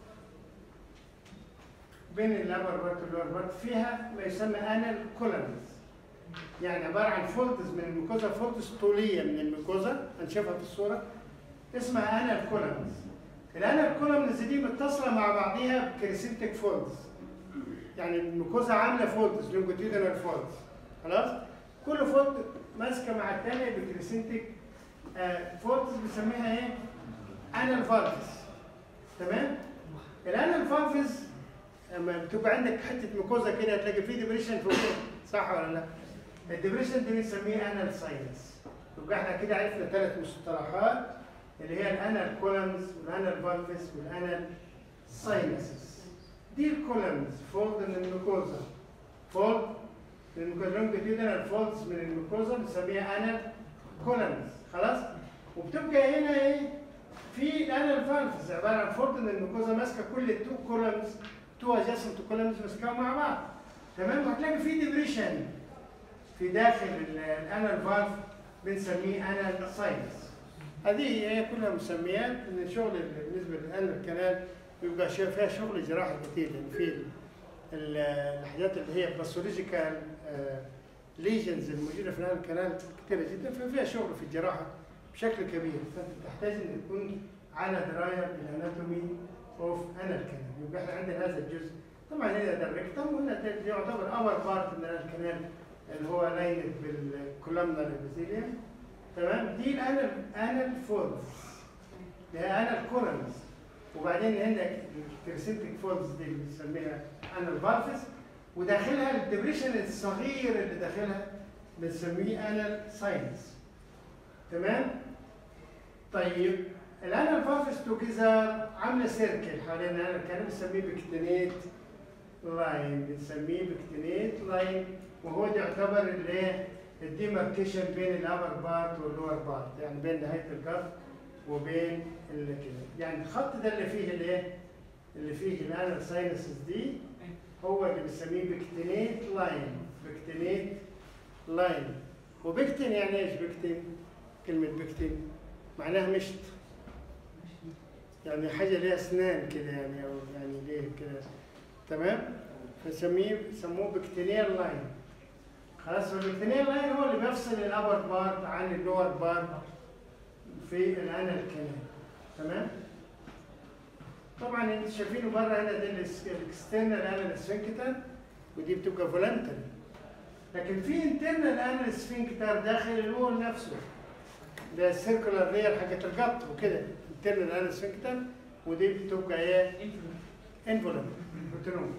بين الابر بارت واللور بارت فيها ما يسمى anal columns يعني عباره عن فولدز من الميكوزا فولدز طوليه من الميكوزا هنشوفها في الصوره اسمها انال كولمز الانال كولمز دي متصله مع بعضيها بكريسنتك فولدز يعني الميكوزا عامله فولدز لونجيتيودنال فولدز خلاص كل فولد ماسكه مع الثانيه بكريسنتك آه فولدز بنسميها ايه انال فالفز تمام الانال فالفز لما بتبقى عندك حته ميكوزا كده هتلاقي فيه ديبريشن فوق صح ولا لا الديبريشن دي بنسميه انال ساينس يبقى احنا كده عرفنا ثلاث مصطلحات اللي هي الانال كولمز والانال فالفس والانال ساينسز دي الكولمز فولد من الميكوزا فولد من الميكوزا لونجيتيودنال فولدز من الميكوزا بنسميها انال كولمز خلاص وبتبقى هنا ايه في الانال فالفس عباره عن فولد من الميكوزا ماسكه كل التو كولمز تو ادجاسنت كولمز ماسكاهم مع بعض تمام وهتلاقي في ديبريشن في داخل الانال فالف بنسميه انال ساينس هذه هي كلها مسميات ان الشغل بالنسبه للانال كانال بيبقى شيء فيها شغل جراحي كتير يعني في ال- الحاجات اللي هي باثولوجيكال ليجنز الموجوده في الانال كانال كثيره جدا ففيها شغل في الجراحه بشكل كبير فانت تحتاج ان تكون على درايه بالاناتومي اوف انال كانال يبقى احنا عندنا هذا الجزء طبعا هنا ده الريكتم وهنا ده يعتبر اول بارت من الانال كانال اللي هو لايند بالكولامنر ابيثيليوم تمام دي الانال انال فولدز اللي هي انال كولمز وبعدين عندك الكريسنتك فولدز دي اللي بنسميها انال فالفس وداخلها الدبريشن الصغير اللي داخلها بنسميه انال ساينس تمام طيب الانال فالفس توجيزر عامله سيركل حوالين الانال كان بنسميه بكتينيت لاين بنسميه بكتينيت لاين وهو ده يعتبر الايه الديماركيشن بين الابر بارت واللور بارت يعني بين نهايه الكف وبين اللي كده يعني الخط ده اللي فيه الايه اللي فيه الانال ساينسز دي هو اللي بنسميه بكتينيت لاين بكتينيت لاين وبكتين يعني ايش بكتين كلمه بكتين معناها مشط يعني حاجه ليها اسنان كده يعني او يعني ليه كده تمام فنسميه سموه بكتينيال لاين خلاص فالبكتيريال لاين هو اللي بيفصل الابر بارت عن اللور بارت في الانال كانال تمام طبعا انتوا شايفينه بره هنا ده الاكسترنال انال سفنكتر ودي بتبقى فولنتري لكن في انترنال انال سفنكتر داخل الوول نفسه ده السيركولار لير حاجه القط وكده انترنال انال سفنكتر ودي بتبقى ايه انفولنت اوتونومي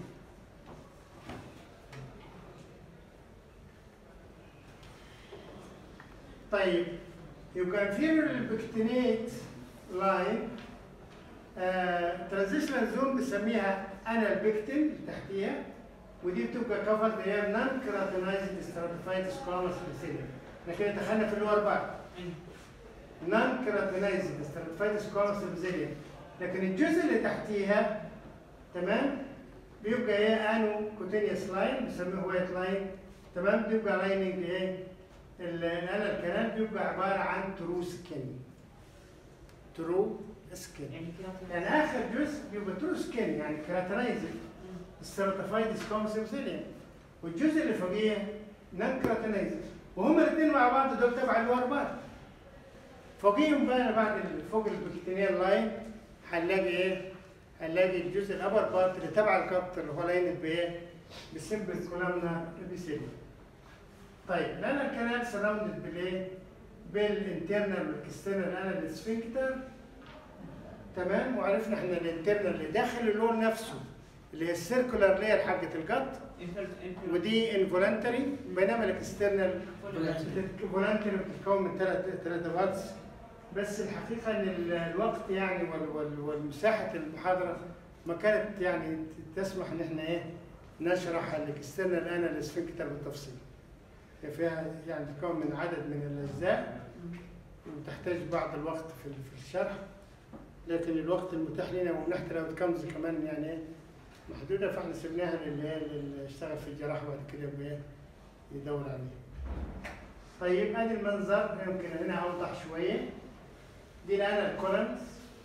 طيب يبقى inferior البكتينيت لاين ترانزيشنال زون بنسميها انا البيكتين اللي تحتيها ودي بتبقى كفرد اللي هي نون كراتينايزد ستراتيفايد سكوامس ابيثيليوم احنا كده دخلنا في اللور بقى نون كراتينايزد ستراتيفايد سكوامس ابيثيليوم لكن الجزء اللي تحتيها تمام بيبقى ايه انو كوتينيوس لاين بنسميه وايت لاين تمام بيبقى لايننج ايه ال- الانا الكلام بيبقى عباره عن ترو سكين ترو سكين يعني كده يعني اخر جزء بيبقى ترو سكين يعني كراتينايزد السيرتيفايد سكومس ابيثيليوم والجزء اللي فوقيه نون كراتينايزد وهما الاثنين مع بعض دول تبع اللور بار فوقيهم بقى بعد ال- فوق البكتيريال لاين هنلاقي ايه؟ هنلاقي الجزء الابر بارت اللي تبع الكبت اللي هو لاين بايه؟ بسمبل كولامنا ابيثيليوم طيب الانا الكنال سراوندد بالايه؟ بالانترنال والاكسترنال انال سفنكتر تمام وعرفنا احنا الانترنال اللي داخل اللون نفسه اللي هي السيركولار لاير حقت الجت ودي انفولنتري بينما الاكسترنال فولنتري بتتكون من ثلاث ثلاث بارتس بس الحقيقه ان ال- الوقت يعني وال- وال- والمساحه المحاضره ما كانت يعني تسمح ان احنا ايه نشرح الاكسترنال انال سفنكتر بالتفصيل هي فيها يعني تتكون من عدد من الاجزاء وتحتاج بعض الوقت في في الشرح لكن الوقت المتاح لنا ونحت لو كمز كمان يعني ايه محدوده فاحنا سيبناها للي هي- للي اشتغل في الجراحه بعد كده يبقى إيه يدور عليه. طيب ادي المنظر يمكن هنا اوضح شويه دي الانال كولمز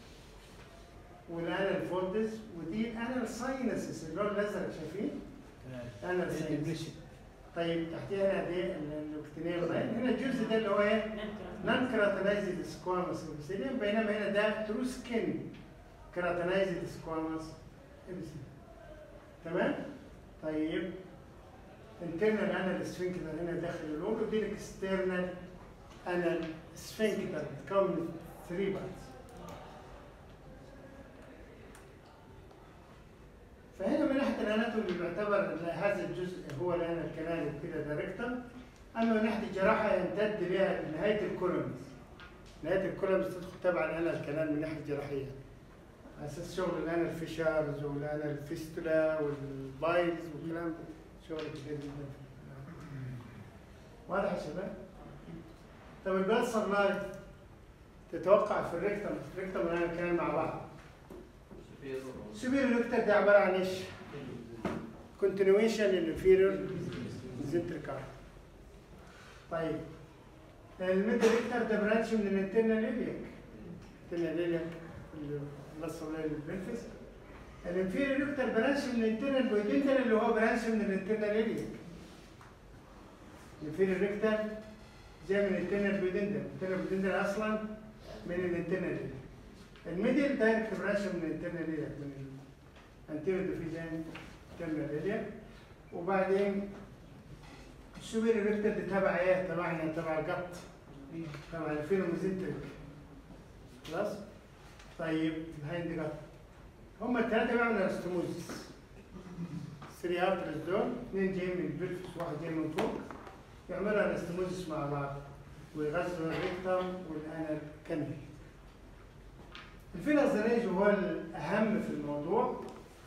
والانال فولدز ودي الانال ساينسز اللون الازرق شايفين؟ انال ساينسز طيب تحتيها هنا دي الاكتينيال لاين هنا الجزء ده اللي هو ايه؟ نون كراتينايزد سكوامس ابيثيليوم بينما هنا ده ترو سكين كراتينايزد سكوامس ابيثيليوم تمام؟ طيب internal anal sphincter هنا داخل اللون ودي الاكسترنال anal sphincter بتكون من 3 بارتس فهنا من ناحيه الاناتومي بيعتبر إن هذا الجزء هو الان الكنال كده ده ريكتم اما من ناحيه الجراحه يمتد لها نهايه الكولومز نهايه الكولومز تدخل تبع الان الكنال من الناحيه الجراحيه على اساس شغل الان الفيشرز والان الفيستولا والبايلز والكلام ده شغل كتير جدا واضح يا شباب؟ طب البلاد سبلاي تتوقع في الريكتم الريكتم والان الكنال مع بعض سوبر الريكتر ده عباره عن ايش؟ كونتينيويشن للانفيريور فنتريكال طيب الميد ريكتر ده برانش من الانترنال اليك الانترنال اليك البلاد البنفس الانفيريور ريكتر برانش من الانترنال بويدنتال اللي هو برانش من الانترنال اليك الانفيريور ريكتر جاي من الانترنال بويدنتال الانترنال بويدنتال اصلا من الانترنال اليك الميدل دايركت برانش من الانترنال اليك من الانتيريور ديفيجن انترنال اليك وبعدين السوبر ريكتر دي تبع ايه؟ تبعنا تبع القط تبع الفينوميزنتريك خلاص؟ طيب الهايند قط هم الثلاثه بيعملوا انستموزس 3 ارترز دول اثنين جايين من البلفس واحد جاي من فوق يعملوا انستموزس مع بعض ويغذوا الريكتم والانال كامل الفينس دريج هو الأهم في الموضوع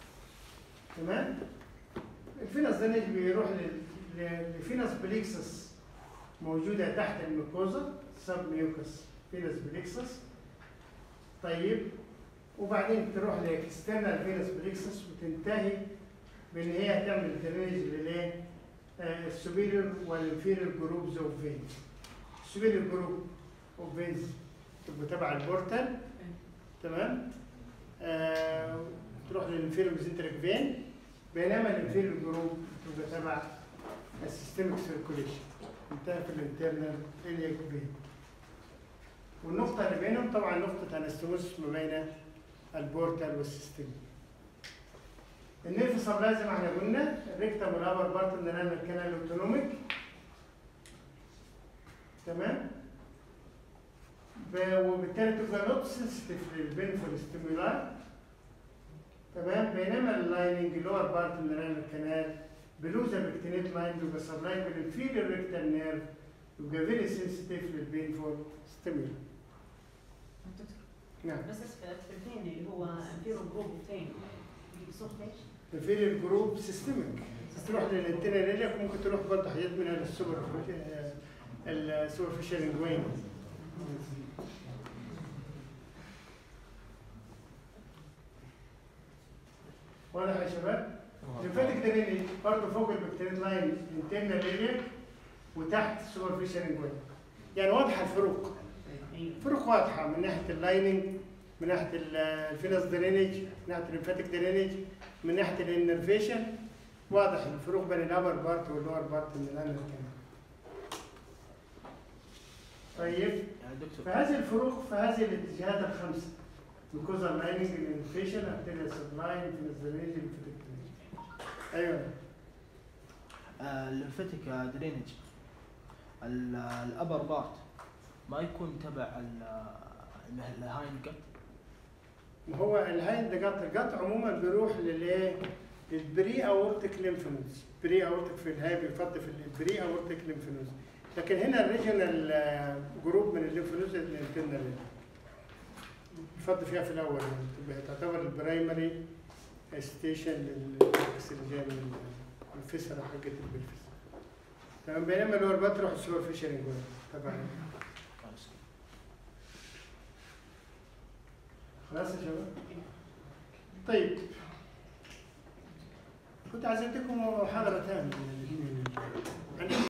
تمام الفينس دريج بيروح لل- ل- لفينس بليكسس موجودة تحت الميكوزا سب ميوكس فينس بليكسس طيب وبعدين تروح لاكسترنال فينس بليكسس وتنتهي بان هي تعمل دريج للايه؟ آه، السوبيريور والانفيريور جروبز اوف فينز السوبيريور جروب اوف فينز تبقى تبع البورتال تمام آه تروح للانفيريور ميزنتريك فين بينما الانفيريور جروب تبقى تبع السيستميك سيركوليشن انتهى في الانترنال الياك فين والنقطة اللي بينهم طبعا نقطة انستوموس ما بين البورتال والسيستم النيرف سبلاي زي ما احنا قلنا الريكتم والابر بارت من الكنال الاوتونوميك تمام ب- وبالتالي تبقى نوت سنسيتيف للبينفول ستيمولاي تمام بينما اللايننج لور بارت من الرينال كانال بلوزا بكتينيت لاين بيبقى سبلاي بالانفيريور ريكتال نيرف يبقى فيري سنسيتيف للبينفول ستيمولاي نعم بس اسفل الثاني اللي هو انفيرو جروب ثاني صوت ايش؟ في الجروب سيستمك تروح للانتنا ليلك ممكن تروح برضه حاجات منها للسوبر السوبر فيشر انجوين واضح يا شباب؟ الليمفاتيك درينج برضه فوق البكتيريا لاين انتنا ليلك وتحت السوبر فيشر انجوين يعني واضحه الفروق ايوه فروق واضحه من ناحيه اللايننج من ناحيه ال- الفينس درينج من ناحيه الليمفاتيك درينج من ناحيه الانرفيشن واضح الفروق بين الابر بارت واللور بارت من الانر كمان طيب يعني دكتور فهذه الفروق في هذه الاتجاهات الخمسه الكوزال لايننج الانرفيشن ارتيريال سبلاين فينس درينج الليمفاتيك درينج ايوه آه، الليمفاتيك درينج الابر بارت ما يكون تبع ال- الهاين جت ما هو الهاي القط القط عموما بيروح للايه؟ للبري اورتيك ليمفنودز بري اورتيك في الهاي بيفضل في البري اورتيك ليمفنودز لكن هنا الريجنال جروب من الليمفنودز الانترنال يفضل فيها في الاول يعني تبقى تعتبر البرايمري ستيشن للفيكس اللي جاي من الفسرة حقت البلفس تمام بينما اللور بتروح السوبر فيشرنج تبع خلاص يا شباب طيب كنت عزمتكم محاضرة ثانية عن